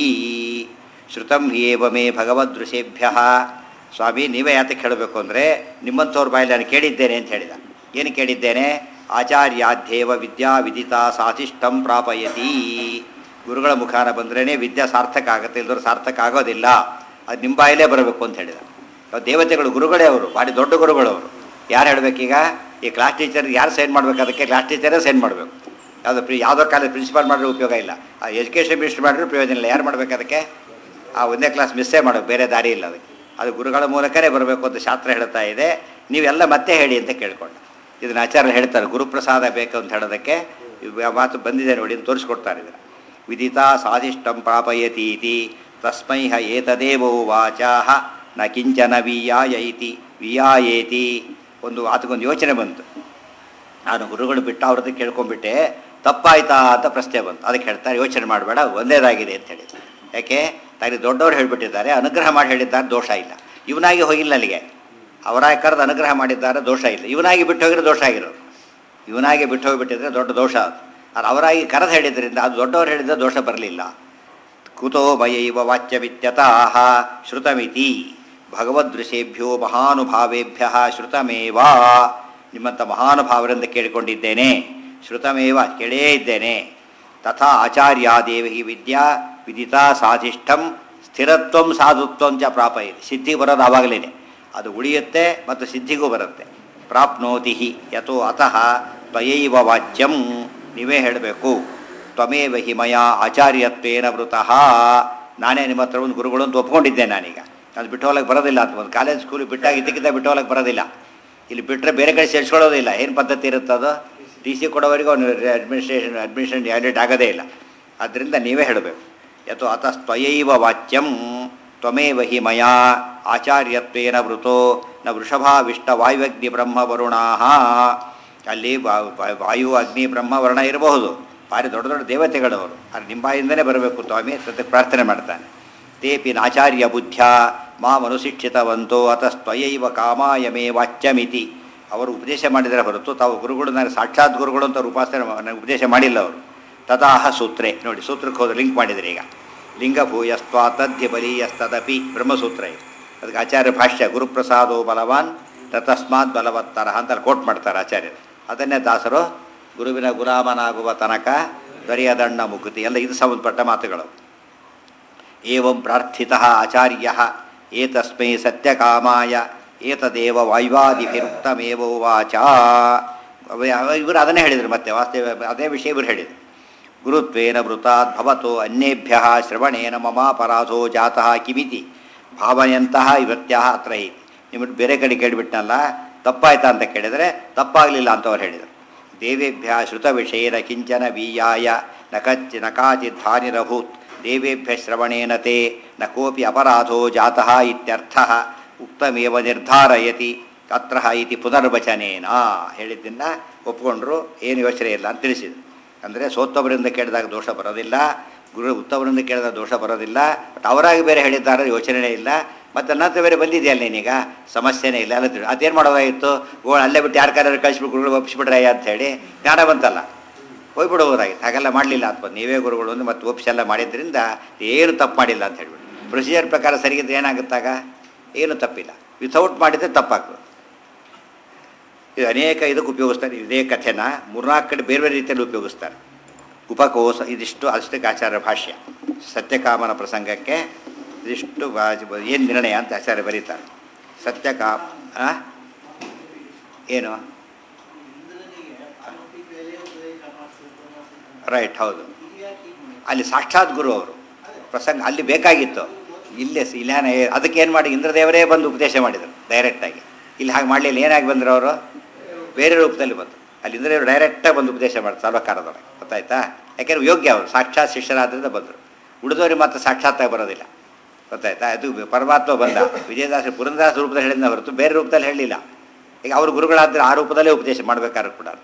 ಶ್ರುತಂ ಏವ ಮೇ ಭಗವದೃಷೇಭ್ಯ ಸ್ವಾಮಿ ನೀವೇ ಯಾತಕ್ಕೆ ಹೇಳಬೇಕು ಅಂದರೆ ನಿಮ್ಮಂಥವ್ರ ಬಾಯಲ್ಲಿ ನಾನು ಕೇಳಿದ್ದೇನೆ ಅಂತ ಹೇಳಿದ ಏನು ಕೇಳಿದ್ದೇನೆ ಆಚಾರ್ಯಾಧ್ಯೇವ ವಿದ್ಯಾ ವಿದಿತಾ ಸಾಧಿಷ್ಟಂ ಪ್ರಾಪಯತಿ ಗುರುಗಳ ಮುಖಾನ ಬಂದ್ರೇ ವಿದ್ಯಾ ಸಾರ್ಥಕ ಆಗುತ್ತೆ ಇಲ್ಲದ್ರೆ ಸಾರ್ಥಕ ಆಗೋದಿಲ್ಲ ಅದು ನಿಮ್ಮ ಬಾಯಲ್ಲೇ ಬರಬೇಕು ಅಂತ ಹೇಳಿದ ಅವ್ರು ದೇವತೆಗಳು ಗುರುಗಳೇ ಅವರು ಭಾರಿ ದೊಡ್ಡ ಗುರುಗಳು ಅವರು ಯಾರು ಹೇಳಬೇಕೀಗ ಈ ಕ್ಲಾಸ್ ಟೀಚರ್ ಯಾರು ಸೈನ್ ಮಾಡಬೇಕು ಅದಕ್ಕೆ ಕ್ಲಾಸ್ ಟೀಚರೇ ಸೈನ್ ಮಾಡಬೇಕು ಯಾವುದೋ ಪ್ರಿ ಯಾವುದೋ ಕಾಲೇಜ್ ಪ್ರಿನ್ಸಿಪಾಲ್ ಮಾಡಿದ್ರೆ ಉಪಯೋಗ ಇಲ್ಲ ಆ ಎಜುಕೇಷನ್ ಮಿನಿಸ್ಟರ್ ಮಾಡಿದ್ರೆ ಪ್ರಯೋಜನ ಇಲ್ಲ ಯಾರು ಮಾಡಬೇಕು ಅದಕ್ಕೆ ಆ ಒಂದೇ ಕ್ಲಾಸ್ ಮಿಸ್ಸೇ ಮಾಡೋದು ಬೇರೆ ದಾರಿ ಇಲ್ಲ ಅದಕ್ಕೆ ಅದು ಗುರುಗಳ ಮೂಲಕನೇ ಬರಬೇಕು ಅಂತ ಶಾಸ್ತ್ರ ಹೇಳ್ತಾ ಇದೆ ನೀವೆಲ್ಲ ಮತ್ತೆ ಹೇಳಿ ಅಂತ ಕೇಳ್ಕೊಂಡು ಇದನ್ನ ಆಚಾರ್ಯ ಹೇಳ್ತಾರೆ ಗುರುಪ್ರಸಾದ ಬೇಕು ಅಂತ ಹೇಳೋದಕ್ಕೆ ಇವ್ ಆ ಮಾತು ಬಂದಿದೆ ನೋಡಿ ಅಂತ ತೋರಿಸ್ಕೊಡ್ತಾರೆ ಇದನ್ನು ವಿದಿತಾ ಸಾಧಿಷ್ಟಂ ಪ್ರಾಪಯತೀತಿ ತಸ್ಮೈ ಹ ಏತದೇವೋ ವಾಚಾಹ ನ ಕಿಂಚನ ವಿಯಾಯ ಇತಿ ವಿಯಾಯೇತಿ ಒಂದು ಆತಗೊಂದು ಯೋಚನೆ ಬಂತು ನಾನು ಗುರುಗಳು ಬಿಟ್ಟು ಅವ್ರದ್ದು ಕೇಳ್ಕೊಂಡ್ಬಿಟ್ಟೆ ತಪ್ಪಾಯ್ತಾ ಅಂತ ಪ್ರಶ್ನೆ ಬಂತು ಅದಕ್ಕೆ ಹೇಳ್ತಾರೆ ಯೋಚನೆ ಮಾಡಬೇಡ ಒಂದೇದಾಗಿದೆ ಅಂತ ಹೇಳಿ ಯಾಕೆ ತಾಯಿ ದೊಡ್ಡವರು ಹೇಳಿಬಿಟ್ಟಿದ್ದಾರೆ ಅನುಗ್ರಹ ಮಾಡಿ ಹೇಳಿದ್ದಾರೆ ದೋಷ ಇಲ್ಲ ಇವನಾಗಿ ಹೋಗಿಲ್ಲ ಅಲ್ಲಿಗೆ ಅವರಾಗಿ ಕರೆದು ಅನುಗ್ರಹ ಮಾಡಿದ್ದಾರೆ ದೋಷ ಇಲ್ಲ ಇವನಾಗಿ ಬಿಟ್ಟು ಹೋಗಿರೋ ದೋಷ ಆಗಿರೋದು ಇವನಾಗಿ ಬಿಟ್ಟು ಹೋಗಿಬಿಟ್ಟಿದ್ರೆ ದೊಡ್ಡ ದೋಷ ಅದು ಅದು ಅವರಾಗಿ ಕರೆದು ಹೇಳಿದ್ರಿಂದ ಅದು ದೊಡ್ಡವರು ಹೇಳಿದ್ರೆ ದೋಷ ಬರಲಿಲ್ಲ ಕುತೋ ಮಯೈವ ವಾಚ್ಯವಿತ್ಯತಃ ಶ್ರುತಮಿತಿ ಭಗವದೃಶೇಭ್ಯೋ ಮಹಾನುಭಾವೇಭ್ಯ ಶ್ರುತಮೇವ ನಿಮ್ಮಂಥ ಮಹಾನುಭಾವರಿಂದ ಕೇಳಿಕೊಂಡಿದ್ದೇನೆ ಶ್ರುತಮೇವ ಕೇಳೇ ಇದ್ದೇನೆ ತಥಾ ಆಚಾರ್ಯಾದೇವಿ ವಿದ್ಯಾ ವಿದಿತಾ ಸಾಧಿಷ್ಠಂ ಸ್ಥಿರತ್ವಂ ಸಾಧುತ್ವಂ ಚ ಪ್ರಾಪಯತಿ ಸಿದ್ಧಿ ಬರೋದು ಆವಾಗಲೇ ಅದು ಉಳಿಯುತ್ತೆ ಮತ್ತು ಸಿದ್ಧಿಗೂ ಬರುತ್ತೆ ಪ್ರಾಪ್ನೋತಿ ಹಿ ಯಥೋ ಅತಃ ತ್ವಯೈವ ವಾಚ್ಯಂ ನೀವೇ ಹೇಳಬೇಕು ತ್ವಮೇವ ಹಿ ಮಯ ಆಚಾರ್ಯತ್ವೇನ ವೃತಃ ನಾನೇ ನಿಮ್ಮ ಹತ್ರ ಒಂದು ಗುರುಗಳು ಅಂತ ಒಪ್ಕೊಂಡಿದ್ದೇನೆ ನಾನೀಗ ಅದು ಬಿಟ್ಟು ಹೋಗಕ್ಕೆ ಬರೋದಿಲ್ಲ ಅಂತ ಒಂದು ಕಾಲೇಜ್ ಸ್ಕೂಲಿಗೆ ಬಿಟ್ಟಾಗ ಇದಕ್ಕಿಂತ ಬಿಟ್ಟು ಹೋಗಕ್ಕೆ ಬರೋದಿಲ್ಲ ಇಲ್ಲಿ ಬಿಟ್ಟರೆ ಬೇರೆ ಕಡೆ ಸೇರಿಸ್ಕೊಳ್ಳೋದಿಲ್ಲ ಏನು ಪದ್ಧತಿ ಇರುತ್ತದು ಟಿ ಸಿ ಕೊಡೋವರೆಗೂ ಅವನು ಅಡ್ಮಿನಿಸ್ಟ್ರೇಷನ್ ಅಡ್ಮಿನಿಸ್ಟ್ರೇಷನ್ ವ್ಯಾಲಿಡ್ ಆಗೋದೇ ಇಲ್ಲ ಆದ್ದರಿಂದ ನೀವೇ ಹೇಳಬೇಕು ಯಥೋ ಅತಸ್ತ್ವಯೈವ ವಾಚ್ಯಂ ತ್ವಮೇವ ಹಿ ಮಯಾ ಆಚಾರ್ಯತ್ವೇನ ವೃತೋ ನ ವೃಷಭಾವಿಷ್ಟ ವಾಯುವಗ್ನಿ ಬ್ರಹ್ಮ ವರುಣಾಹ ಅಲ್ಲಿ ವಾ- ವಾ- ವಾಯು ಅಗ್ನಿ ಬ್ರಹ್ಮ ವರ್ಣ ಇರಬಹುದು ಭಾರಿ ದೊಡ್ಡ ದೊಡ್ಡ ದೇವತೆಗಳವರು ಅದು ನಿಮ್ಮ ಬಾಯಿಂದಲೇ ಬರಬೇಕು ಸ್ವಾಮಿ ಅಂತ ಪ್ರಾರ್ಥನೆ ಮಾಡ್ತಾನೆ ತೇಪಿ ನಾಚಾರ್ಯ ಬುದ್ಧ್ಯ ಮಾಂ ಅನುಶಿಕ್ಷಿತವಂತೋ ಅತಸ್ತ್ವಯೈವ ಕಾಮಾಯ ಮೇ ವಾಚ್ಯಮಿತಿ ಅವರು ಉಪದೇಶ ಮಾಡಿದರೆ ಹೊರತು ತಾವು ಗುರುಗಳು ನನಗೆ ಸಾಕ್ಷಾತ್ ಗುರುಗಳು ಅಂತ ಅವ್ರು ಉಪಾಸನೆ ನನಗೆ ಉಪದೇಶ ಮಾಡಿಲ್ಲ ಅವರು ತದಾಹ ಸೂತ್ರೆ ನೋಡಿ ಸೂತ್ರಕ್ಕೆ ಹೋದ್ರೆ ಲಿಂಕ್ ಮಾಡಿದರೆ ಈಗ ಲಿಂಗಭೂಯಸ್ತ್ವಾ ತದ್ಯ ಬಲೀಯಸ್ತದಪಿ ಬ್ರಹ್ಮಸೂತ್ರ ಇದು ಅದಕ್ಕೆ ಆಚಾರ್ಯ ಭಾಷ್ಯ ಗುರುಪ್ರಸಾದೋ ಬಲವಾನ್ ತತಸ್ಮಾತ್ ಬಲವತ್ತರ ಅಂತ ಅಲ್ಲಿ ಕೋಟ್ ಮಾಡ್ತಾರೆ ಆಚಾರ್ಯರು ಅದನ್ನೇ ದಾಸರು ಗುರುವಿನ ಗುಲಾಮನಾಗುವ ತನಕ ದೊರೆಯದಣ್ಣ ಮುಕುತಿ ಎಲ್ಲ ಇದು ಸಂಬಂಧಪಟ್ಟ ಮಾತುಗಳು ಏವಂ ಪ್ರಾರ್ಥಿತ ಆಚಾರ್ಯ ಏತಸ್ಮೈ ಸತ್ಯಕಾಮಾಯ ಏತದೇವ ವಾಯುವಾದಿಭಿರುಕ್ತಮೇವ ವಾಚ ಇವರು ಅದನ್ನೇ ಹೇಳಿದರು ಮತ್ತೆ ವಾಸ್ತವ ಅದೇ ವಿಷಯ ಇವರು ಹೇಳಿದರು ಗುರುತ್ವೇನ ವೃತಾತ್ ಭವತೋ ಅನ್ಯೇಭ್ಯ ಶ್ರವಣೇನ ಮಮಾಪರಾಧೋ ಜಾತಃ ಕಿಮಿತಿ ಭಾವನೆಯಂತಹ ಇವತ್ಯಾಹ ಅತ್ರ ಐತಿ ನಿಮ್ಮನ್ನು ಬೇರೆ ಕಡೆ ಕೇಳಿಬಿಟ್ನಲ್ಲ ತಪ್ಪಾಯ್ತಾ ಅಂತ ಕೇಳಿದರೆ ತಪ್ಪಾಗಲಿಲ್ಲ ಅಂತ ಅವ್ರು ಹೇಳಿದರು ದೇವೇಭ್ಯ ಶ್ರುತ ವಿಷಯನ ಕಿಂಚನ ವೀಯಾಯ ನ ಕಚ್ ನ ಕಾಚಿದ್ಧಾನಿರಭೂತ್ ದೇವೇಭ್ಯ ಶ್ರವಣೇನ ತೇ ನ ಕೋಪಿ ಅಪರಾಧೋ ಜಾತಃ ಇತ್ಯರ್ಥ ಉಕ್ತಮೇವ ನಿರ್ಧಾರಯತಿ ಅತ್ರ ಇತಿ ಪುನರ್ವಚನೇನ ಹೇಳಿದ್ದನ್ನು ಒಪ್ಕೊಂಡ್ರು ಏನು ಯೋಚನೆ ಇಲ್ಲ ಅಂತ ತಿಳಿಸಿದರು ಅಂದರೆ ಸೋತ್ತವರಿಂದ ಕೇಳಿದಾಗ ದೋಷ ಬರೋದಿಲ್ಲ ಗುರು ಉತ್ತಮರಿಂದ ಕೇಳಿದಾಗ ದೋಷ ಬರೋದಿಲ್ಲ ಬಟ್ ಅವರಾಗಿ ಬೇರೆ ಹೇಳಿದ್ದಾರೆ ಯೋಚನೆನೇ ಇಲ್ಲ ಮತ್ತು ನಂತರ ಬೇರೆ ಬಂದಿದೆಯಲ್ಲ ನೀನೀಗ ಸಮಸ್ಯೆನೇ ಇಲ್ಲ ಎಲ್ಲ ತಿಳಿ ಅದೇನು ಮಾಡೋದಾಗಿತ್ತು ಓ ಅಲ್ಲೇ ಬಿಟ್ಟು ಯಾರು ಕಾರ್ಯಾರು ಕಳಿಸ್ಬಿಟ್ಟು ಗುರುಗಳು ಒಪ್ಪಿಸ್ಬಿಟ್ರೆ ಅಂತ ಹೇಳಿ ಜ್ಞಾನ ಬಂತಲ್ಲ ಹೋಗ್ಬಿಡೋದಾಗಿತ್ತು ಹಾಗೆಲ್ಲ ಮಾಡಲಿಲ್ಲ ಅಂತ ನೀವೇ ಗುರುಗಳು ಒಂದು ಮತ್ತು ಒಪ್ಪಿಸೆಲ್ಲ ಮಾಡಿದ್ರಿಂದ ಏನು ತಪ್ಪು ಮಾಡಿಲ್ಲ ಅಂತ ಹೇಳ್ಬಿಟ್ಟು ಪ್ರೊಸೀಜರ್ ಪ್ರಕಾರ ಸರಿಗಿದ್ರೆ ಏನಾಗುತ್ತಾಗ ಏನು ತಪ್ಪಿಲ್ಲ ವಿಥೌಟ್ ಮಾಡಿದರೆ ತಪ್ಪಾಗ್ತದೆ ಇದು ಅನೇಕ ಇದಕ್ಕೆ ಉಪಯೋಗಿಸ್ತಾರೆ ಇದೇ ಕಥೆನ ಮೂರ್ನಾಲ್ಕು ಕಡೆ ಬೇರೆ ಬೇರೆ ರೀತಿಯಲ್ಲಿ ಉಪಯೋಗಿಸ್ತಾರೆ ಉಪಕೋಶ ಇದಿಷ್ಟು ಅಷ್ಟಕ್ಕೆ ಆಚಾರ್ಯ ಭಾಷ್ಯ ಸತ್ಯಕಾಮನ ಪ್ರಸಂಗಕ್ಕೆ ಇದಿಷ್ಟು ಏನು ನಿರ್ಣಯ ಅಂತ ಆಚಾರ್ಯ ಬರೀತಾರೆ ಸತ್ಯಕಾಮ ಆ? ಏನು ರೈಟ್ ಹೌದು ಅಲ್ಲಿ ಸಾಕ್ಷಾತ್ ಗುರು ಅವರು ಪ್ರಸಂಗ ಅಲ್ಲಿ ಬೇಕಾಗಿತ್ತು ಇಲ್ಲೇ ಸ- ಇಲ್ಲೇನ ಅದಕ್ಕೆ ಏನು ಮಾಡಿ ಇಂದ್ರದೇವರೇ ಬಂದು ಉಪದೇಶ ಮಾಡಿದರು ಡೈರೆಕ್ಟಾಗಿ ಇಲ್ಲಿ ಹಾಗೆ ಮಾಡಲಿಲ್ಲ ಏನಾಗಿ ಬಂದರು ಅವರು ಬೇರೆ ರೂಪದಲ್ಲಿ ಬಂದರು ಅಲ್ಲಿ ಇಂದ್ರದೇವರು ಡೈರೆಕ್ಟಾಗಿ ಬಂದು ಉಪದೇಶ ಮಾಡ್ತಾರೆ ಸರ್ವಕಾರದೊಳಗೆ ಗೊತ್ತಾಯ್ತಾ ಯಾಕೆಂದ್ರೆ ಯೋಗ್ಯ ಅವರು ಸಾಕ್ಷಾತ್ ಶಿಷ್ಯರಾದ್ರಿಂದ ಬಂದರು ಉಳಿದವ್ರಿಗೆ ಮಾತ್ರ ಸಾಕ್ಷಾತ್ತಾಗಿ ಬರೋದಿಲ್ಲ ಗೊತ್ತಾಯ್ತಾ ಅದು ಪರಮಾತ್ಮ ಬಂದ ವಿಜಯದಾಸ ಪುರಂದಾಸ ರೂಪದಲ್ಲಿ ಹೇಳಿದ ಹೊರತು ಬೇರೆ ರೂಪದಲ್ಲಿ ಹೇಳಲಿಲ್ಲ ಈಗ ಅವರು ಗುರುಗಳಾದ್ರೆ ಆ ರೂಪದಲ್ಲೇ ಉಪದೇಶ ಮಾಡಬೇಕಾದ್ರು ಕೂಡ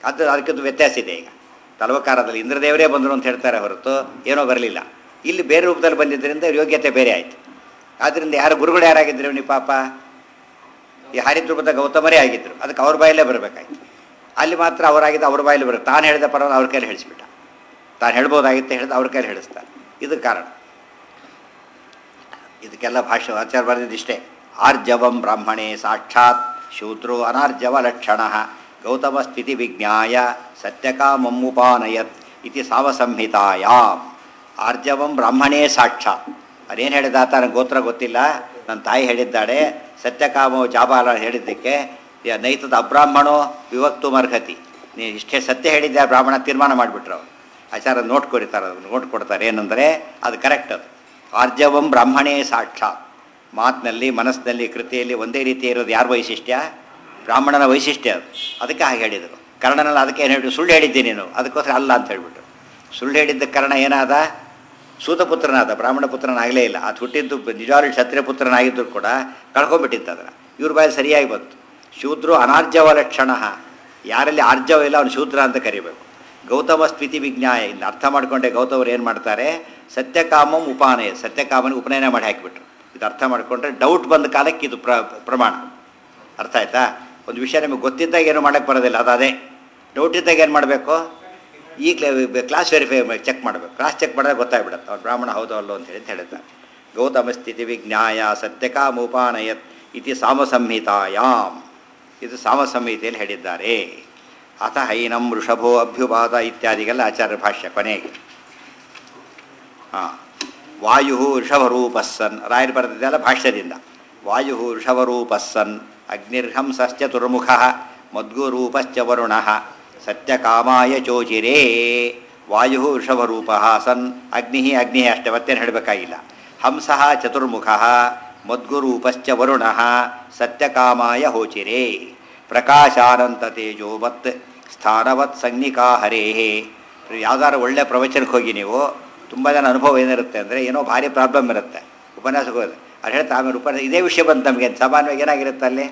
ಅದು ಅದಕ್ಕಿಂತ ವ್ಯತ್ಯಾಸ ಇದೆ ಈಗ ತಲವಕಾರದಲ್ಲಿ ಇಂದ್ರದೇವರೇ ಬಂದರು ಅಂತ ಹೇಳ್ತಾರೆ ಹೊರತು ಏನೋ ಬರಲಿಲ್ಲ ಇಲ್ಲಿ ಬೇರೆ ರೂಪದಲ್ಲಿ ಬಂದಿದ್ದರಿಂದ ಯೋಗ್ಯತೆ ಬೇರೆ ಆಯಿತು ಆದ್ದರಿಂದ ಯಾರು ಗುರುಗಳು ಯಾರಾಗಿದ್ರು ನೀವು ಪಾಪ ಈ ಹರಿದ್ರೂಪದ ಗೌತಮರೇ ಆಗಿದ್ದರು ಅದಕ್ಕೆ ಅವ್ರ ಬಾಯಲ್ಲೇ ಬರಬೇಕಾಯ್ತು ಅಲ್ಲಿ ಮಾತ್ರ ಅವರಾಗಿದ್ದು ಅವ್ರ ಬಾಯಲ್ಲಿ ಬರುತ್ತೆ ತಾನು ಹೇಳಿದ ಪರವಾಗಿ ಅವ್ರ ಕೈಲಿ ಹೇಳಿಸ್ಬಿಟ್ಟ ತಾನು ಹೇಳ್ಬೋದಾಗಿತ್ತು ಹೇಳಿದ ಅವ್ರ ಕೈಲಿ ಹೇಳಿಸ್ತಾನೆ ಇದು ಕಾರಣ ಇದಕ್ಕೆಲ್ಲ ಭಾಷೆ ಆಚಾರ ಬರೆದಿದ್ದಿಷ್ಟೇ ಆರ್ಜವಂ ಬ್ರಾಹ್ಮಣೇ ಸಾಕ್ಷಾತ್ ಶೂದ್ರೋ ಅನಾರ್ಜವ ಲಕ್ಷಣ ಗೌತಮ ಸ್ಥಿತಿ ವಿಜ್ಞಾಯ ಸತ್ಯಕಾಮಮ್ಮುಪಾನಯತ್ ಇತಿ ಸಾವಸಂಹಿತಾಯಾಮ್ ಆರ್ಜವಂ ಬ್ರಾಹ್ಮಣೇ ಸಾಕ್ಷಾತ್ ಅದೇನು ಹೇಳಿದ ನನಗೆ ಗೋತ್ರ ಗೊತ್ತಿಲ್ಲ ನನ್ನ ತಾಯಿ ಹೇಳಿದ್ದಾಳೆ ಸತ್ಯಕಾಮೋ ಜಾಬಾಲ ಹೇಳಿದ್ದಕ್ಕೆ ಯ- ನೈತದ ಅಬ್ರಾಹ್ಮಣೋ ವಿವಕ್ತು ಮರ್ಹತಿ ನೀ ಇಷ್ಟೇ ಸತ್ಯ ಹೇಳಿದ್ದೆ ಬ್ರಾಹ್ಮಣ ತೀರ್ಮಾನ ಮಾಡಿಬಿಟ್ರು ಅವರು ಆಚಾರ ನೋಟ್ ಕೊರಿತಾರೆ ಅದನ್ನು ನೋಟ್ ಕೊಡ್ತಾರೆ ಏನಂದರೆ ಅದು ಕರೆಕ್ಟ್ ಅದು ಆರ್ಜವಂ ಬ್ರಾಹ್ಮಣೇ ಸಾಕ್ಷಾತ್ ಮಾತಿನಲ್ಲಿ ಮನಸ್ಸಿನಲ್ಲಿ ಕೃತಿಯಲ್ಲಿ ಒಂದೇ ರೀತಿ ಇರೋದು ಯಾರ ವೈಶಿಷ್ಟ್ಯ ಬ್ರಾಹ್ಮಣನ ವೈಶಿಷ್ಟ್ಯ ಅದು ಅದಕ್ಕೆ ಹಾಗೆ ಹೇಳಿದರು ಕರ್ಣನಲ್ಲಿ ಅದಕ್ಕೆ ಏನು ಹೇಳಿ ಸುಳ್ಳು ಹೇಳಿದ್ದೀನಿ ನೀನು ಅದಕ್ಕೋಸ್ಕರ ಅಲ್ಲ ಅಂತ ಹೇಳ್ಬಿಟ್ಟು ಸುಳ್ಳು ಹೇಳಿದ್ದ ಕಾರಣ ಏನಾದ ಸೂತಪುತ್ರನಾದ ಬ್ರಾಹ್ಮಣ ಪುತ್ರನಾಗಲೇ ಇಲ್ಲ ಅದು ಹುಟ್ಟಿದ್ದು ನಿಜವಾಗ್ಲೂ ಕ್ಷತ್ರಿಯ ಪುತ್ರನಾಗಿದ್ದರೂ ಕೂಡ ಕಳ್ಕೊಂಡ್ಬಿಟ್ಟಿತ್ತು ಅದನ್ನು ಇವ್ರ ಬಾಯಲ್ಲಿ ಸರಿಯಾಗಿ ಬಂತು ಶೂದ್ರು ಅನಾರ್ಜವ ಲಕ್ಷಣ ಯಾರಲ್ಲಿ ಆರ್ಜವ ಇಲ್ಲ ಅವನು ಶೂದ್ರ ಅಂತ ಕರಿಬೇಕು ಗೌತಮ ಸ್ಥಿತಿ ವಿಜ್ಞಾಯ ಇನ್ನು ಅರ್ಥ ಮಾಡ್ಕೊಂಡೆ ಗೌತಮರು ಏನು ಮಾಡ್ತಾರೆ ಸತ್ಯಕಾಮಂ ಉಪಾನಯ ಸತ್ಯಕಾಮನಿಗೆ ಉಪನಯನ ಮಾಡಿ ಹಾಕಿಬಿಟ್ರು ಇದು ಅರ್ಥ ಮಾಡಿಕೊಂಡ್ರೆ ಡೌಟ್ ಬಂದ ಕಾಲಕ್ಕೆ ಇದು ಪ್ರ ಪ್ರಮಾಣ ಅರ್ಥ ಆಯ್ತಾ ಒಂದು ವಿಷಯ ನಿಮಗೆ ಗೊತ್ತಿದ್ದಾಗ ಏನು ಮಾಡೋಕ್ಕೆ ಬರೋದಿಲ್ಲ ಅದು ಅದೇ ಡೌಟ್ ಇದ್ದಾಗ ಏನು ಮಾಡಬೇಕು ಈ ಕ್ಲಾಸ್ ವೆರಿಫೈ ಚೆಕ್ ಮಾಡಬೇಕು ಕ್ಲಾಸ್ ಚೆಕ್ ಮಾಡಿದ್ರೆ ಗೊತ್ತಾಗ್ಬಿಡುತ್ತೆ ಅವ್ರು ಬ್ರಾಹ್ಮಣ ಹೌದೋ ಅಲ್ಲೋ ಅಂತ ಹೇಳಿ ಅಂತ ಹೇಳ್ತಾರೆ ಗೌತಮ ಸ್ಥಿತಿ ವಿಜ್ಞಾಯ ಸತ್ಯಕಾಮೋಪಾನಯತ್ ಇತಿ ಸಾಮಸಂಹಿತಾಯಾಮ್ ಇದು ಸಾಮಸಂಹಿತೆಯಲ್ಲಿ ಹೇಳಿದ್ದಾರೆ ಅಥ ಹೈನಂ ವೃಷಭೋ ಅಭ್ಯುಪಾದ ಇತ್ಯಾದಿಗೆಲ್ಲ ಆಚಾರ್ಯ ಭಾಷ್ಯ ಕೊನೆಗೆ ಹಾಂ ವಾಯು ವೃಷಭರೂಪಸ್ಸನ್ ರಾಯರು ಬರೆದಿದ್ದೆಲ್ಲ ಭಾಷ್ಯದಿಂದ ವಾಯು ವೃಷಭರೂಪಸ್ಸನ್ ಅಗ್ನಿರ್ಹಂಸಶ್ಚತುರ್ಮುಖ ಮದ್ಗುರೂಪಶ್ಚ ವರುಣ ಸತ್ಯಕಾಮಾಯ ಚೋಚಿರೇ ವಾಯು ವೃಷಭರೂಪ ಸನ್ ಅಗ್ನಿ ಅಗ್ನಿ ಅಷ್ಟೇ ಮತ್ತೇನು ಹೇಳಬೇಕಾಗಿಲ್ಲ ಹಂಸ ಚತುರ್ಮುಖ ಮದ್ಗುರೂಪಶ್ಚ ವರುಣ ಸತ್ಯಕಾಮಾಯ ಹೋಚಿರೇ ಪ್ರಕಾಶಾನಂತ ತೇಜೋವತ್ ಸ್ಥಾನವತ್ ಸಂಜ್ಞಿಕಾ ಹರೇ ಯಾವ್ದಾರು ಒಳ್ಳೆ ಪ್ರವಚನಕ್ಕೆ ಹೋಗಿ ನೀವು ತುಂಬ ಜನ ಅನುಭವ ಏನಿರುತ್ತೆ ಅಂದರೆ ಏನೋ ಭಾರಿ ಪ್ರಾಬ್ಲಮ್ ಇರುತ್ತೆ ಉಪನ್ಯಾಸಕ್ಕೆ ಹೋದ್ರೆ ಅದು ಹೇಳ್ತಾ ಆಮೇಲೆ ಉಪನ್ಯಾಸ ಇದೇ ವಿಷಯ ಬಂತು ನಮಗೆ ಸಾಮಾನ್ಯವಾಗಿ ಏನಾಗಿರುತ್ತೆ ಅಲ್ಲಿ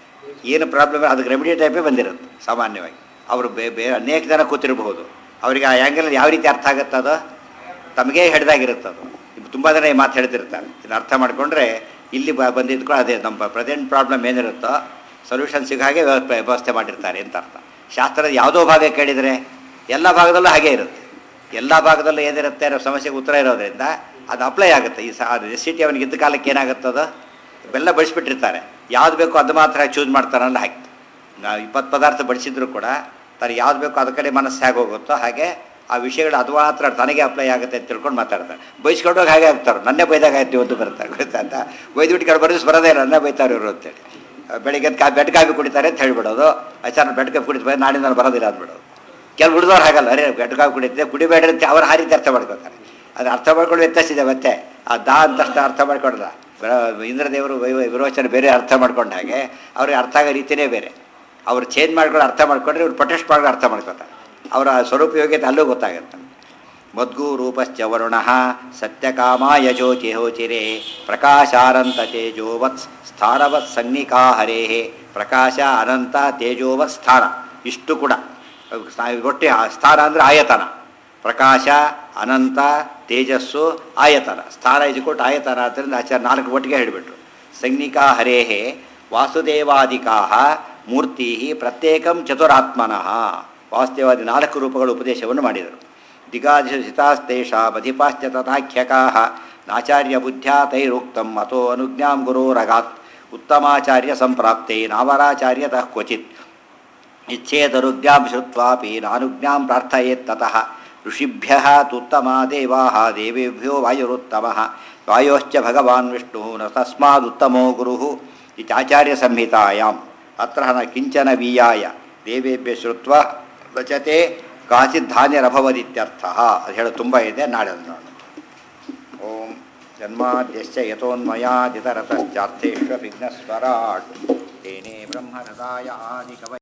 ಏನು ಪ್ರಾಬ್ಲಮ್ ಅದಕ್ಕೆ ರೆಮಿಡಿ ಟೈಪೇ ಬಂದಿರುತ್ತೆ ಸಾಮಾನ್ಯವಾಗಿ ಅವರು ಬೇ ಬೇರೆ ಅನೇಕ ಜನ ಕೂತಿರಬಹುದು ಅವರಿಗೆ ಆ ಆ್ಯಂಗಲ್ ಯಾವ ರೀತಿ ಅರ್ಥ ಆಗುತ್ತೆ ಅದು ತಮಗೇ ಹಿಡ್ದಾಗಿರುತ್ತೆ ಅದು ತುಂಬ ಜನ ಈ ಮಾತು ಹೇಳ್ತಿರ್ತಾರೆ ಇದನ್ನು ಅರ್ಥ ಮಾಡಿಕೊಂಡ್ರೆ ಇಲ್ಲಿ ಬ ಬಂದಿದ್ದು ಕೂಡ ಅದೇ ನಮ್ಮ ಪ್ರೆಸೆಂಟ್ ಪ್ರಾಬ್ಲಮ್ ಏನಿರುತ್ತೋ ಸೊಲ್ಯೂಷನ್ ಸಿಗೋ ಹಾಗೆ ವ್ಯವಸ್ಥೆ ವ್ಯವಸ್ಥೆ ಮಾಡಿರ್ತಾರೆ ಅಂತ ಅರ್ಥ ಶಾಸ್ತ್ರದ ಯಾವುದೋ ಭಾಗ ಕೇಳಿದರೆ ಎಲ್ಲ ಭಾಗದಲ್ಲೂ ಹಾಗೇ ಇರುತ್ತೆ ಎಲ್ಲ ಭಾಗದಲ್ಲೂ ಏನಿರುತ್ತೆ ಅನ್ನೋ ಸಮಸ್ಯೆಗೆ ಉತ್ತರ ಇರೋದ್ರಿಂದ ಅದು ಅಪ್ಲೈ ಆಗುತ್ತೆ ಈ ಸಹ ರೆಸಿಟಿ ಅವನಿಗೆ ಇದ್ದ ಕಾಲಕ್ಕೆ ಏನಾಗುತ್ತದ ಬೆಲ್ಲ ಬಡಿಸ್ಬಿಟ್ಟಿರ್ತಾರೆ ಯಾವ್ದು ಬೇಕೋ ಅದು ಮಾತ್ರ ಚೂಸ್ ಮಾಡ್ತಾರಲ್ಲ ಹಾಗೆ ನಾವು ಇಪ್ಪತ್ತು ಪದಾರ್ಥ ಬಡಿಸಿದ್ರು ಕೂಡ ತನಗೆ ಯಾವ್ದು ಬೇಕೋ ಅದ ಕಡೆ ಮನಸ್ಸು ಹೇಗೆ ಹೋಗುತ್ತೋ ಹಾಗೆ ಆ ವಿಷಯಗಳು ಅದು ಮಾತ್ರ ತನಗೆ ಅಪ್ಲೈ ಆಗುತ್ತೆ ಅಂತ ತಿಳ್ಕೊಂಡು ಮಾತಾಡ್ತಾರೆ ಬೈಸ್ಕೊಂಡೋಗಿ ಹಾಗೆ ಆಗ್ತಾರೆ ನನ್ನೇ ಬೈದಾಗ ಆಯ್ತು ಅಂತ ಬರ್ತಾರೆ ಗೊತ್ತಾ ಅಂತ ಬೈದ್ಬಿಟ್ಟು ಕಡೆ ಬರೆಸ್ ಬರೋದೇ ಇಲ್ಲ ನನ್ನೇ ಬೈತಾರೆ ಇವರು ಅಂತೇಳಿ ಬೆಳಿಗ್ಗೆ ಎದ್ದು ಕಾ ಬೆಡ್ ಕಾಫಿ ಕುಡಿತಾರೆ ಅಂತ ಹೇಳ್ಬಿಡೋದು ಆಚಾರ ಬೆಡ್ ಕಾಫಿ ಕುಡಿತ ನಾಡಿನ ನಾನು ಬರೋದಿಲ್ಲ ಅಂದ್ಬಿಡೋದು ಕೆಲವು ಹುಡುಗರು ಹಾಗಲ್ಲ ಅರೇ ಬೆಡ್ ಕಾಫಿ ಕುಡಿತೆ ಕುಡಿಬೇಡ್ರಿ ಅಂತ ಅವ್ರು ಆ ರೀತಿ ಅರ್ಥ ಮಾಡ್ಕೋತಾರೆ ಅದು ಅರ್ಥ ಮಾಡ್ಕೊಂಡು ವ್ಯತ್ಯಾಸ ಇದೆ ಮತ್ತೆ ಆ ದಾ ಅಂತಷ್ಟು ಅರ್ಥ ಮಾಡ್ಕೊಂಡ್ರ ಇಂದ್ರದೇವರು ವೈ ವಿರೋಚನೆ ಬೇರೆ ಅರ್ಥ ಮಾಡ್ಕೊಂಡ ಹಾಗೆ ಅವ್ರಿಗೆ ಅರ್ಥ ಆಗೋ ರೀತಿಯೇ ಬೇರೆ ಅವ್ರು ಚೇಂಜ್ ಮಾಡ್ಕೊಂಡು ಅರ್ಥ ಮಾಡ್ಕೊಂಡ್ರೆ ಇವ್ರು ಪ್ರೊಟೆಸ್ಟ್ ಮಾಡ್ಕೊಂಡು ಅರ್ಥ ಮಾಡ್ಕೋತಾರೆ ಅವರ ಸ್ವರೂಪ ಯೋಗ್ಯತೆ ಅಲ್ಲೂ ಗೊತ್ತಾಗುತ್ತೆ ಮದ್ಗು ರೂಪಶ್ಚ ವರುಣ ಸತ್ಯಕಾಮ ಯಜೋಚಿ ಹೋಚಿರೆ ಪ್ರಕಾಶಾನಂತ ತೇಜೋವತ್ ಸ್ಥಾನವತ್ ಸಂಜ್ಞಿಕಾ ಹರೇ ಪ್ರಕಾಶ ಅನಂತ ತೇಜೋವತ್ ಸ್ಥಾನ ಇಷ್ಟು ಕೂಡ ಒಟ್ಟೆ ಆ ಸ್ಥಾನ ಅಂದರೆ ಆಯತನ ಪ್ರಕಾಶ ಅನಂತ ತೇಜಸ್ಸು ಆಯತನ ಸ್ಥಾನ ಇಜ್ಕೊಟ್ಟು ಆಯತನ ಆದ್ದರಿಂದ ಆಚಾರ್ಯ ನಾಲ್ಕು ಒಟ್ಟಿಗೆ ಹೇಳಿಬಿಟ್ರು ಸಂಜ್ಞಿಕಾ ಹರೇಹೇ ವಾಸುದೇವಾದಿಕಾ ಮೂರ್ತಿ ಪ್ರತ್ಯೇಕಂ ಚತುರಾತ್ಮನಃ ವಾಸುದೇವಾದಿ ನಾಲ್ಕು ರೂಪಗಳ ಉಪದೇಶವನ್ನು ಮಾಡಿದರು ದಿಗಾಧಿಸಿತಾಸ್ತೇಷಾಮಧಿಪಾಶ್ಚ ತಥಾಖ್ಯಕಾ ನಾಚಾರ್ಯ ಬುದ್ಧ್ಯಾ ತೈರುಕ್ತಂ ಅತೋ ಅನುಜ್ಞಾಂ ಗುರೋರಗಾತ್ ಉತ್ತಮಾಚಾರ್ಯ ಸಂಪ್ರಾಪ್ತೆ ನಾವರಾಚಾರ್ಯತಃ ಕ್ವಚಿತ್ ಇಚ್ಛೇದನುಜ್ಞಾಂ ಶ್ರುತ್ವಾಪಿ ನಾನುಜ್ಞಾಂ ಪ್ರಾರ್ಥಯೇತ್ತತಃ ಋಷಿಭ್ಯ ತುತ್ತಮಾ ದೇವಾ ದೇವೇಭ್ಯೋ ವಾಯುರುತ್ತಮ ವಾಯೋಶ್ಚ ಭಗವಾನ್ ವಿಷ್ಣು ನ ತಸ್ಮಾದುತ್ತಮೋ ಗುರು ಇತ್ಯಾಚಾರ್ಯ ಸಂಹಿತಾಯಾಮ್ ಅತ್ರ ನ ಕಿಂಚನ ವೀಯಾಯ ದೇವೇಭ್ಯ ಶ್ರುತ್ವ ರಚತೆ ಕಾಚಿದ್ದಾನ್ಯರಭವದಿತ್ಯರ್ಥ ಅದು ಹೇಳೋ ತುಂಬ ಇದೆ ನಾಳೆ ಅದು ನೋಡೋಣ ಓಂ ಜನ್ಮಾದ್ಯಶ್ಚ ಯಥೋನ್ಮಯಾದಿತರತಶ್ಚಾರ್ಥೇಶ್ವ ವಿಘ್ನಸ್ವರಾಟ್ ತೇನೇ ಬ್ರಹ್ಮರದಾಯ ಆದಿಕವ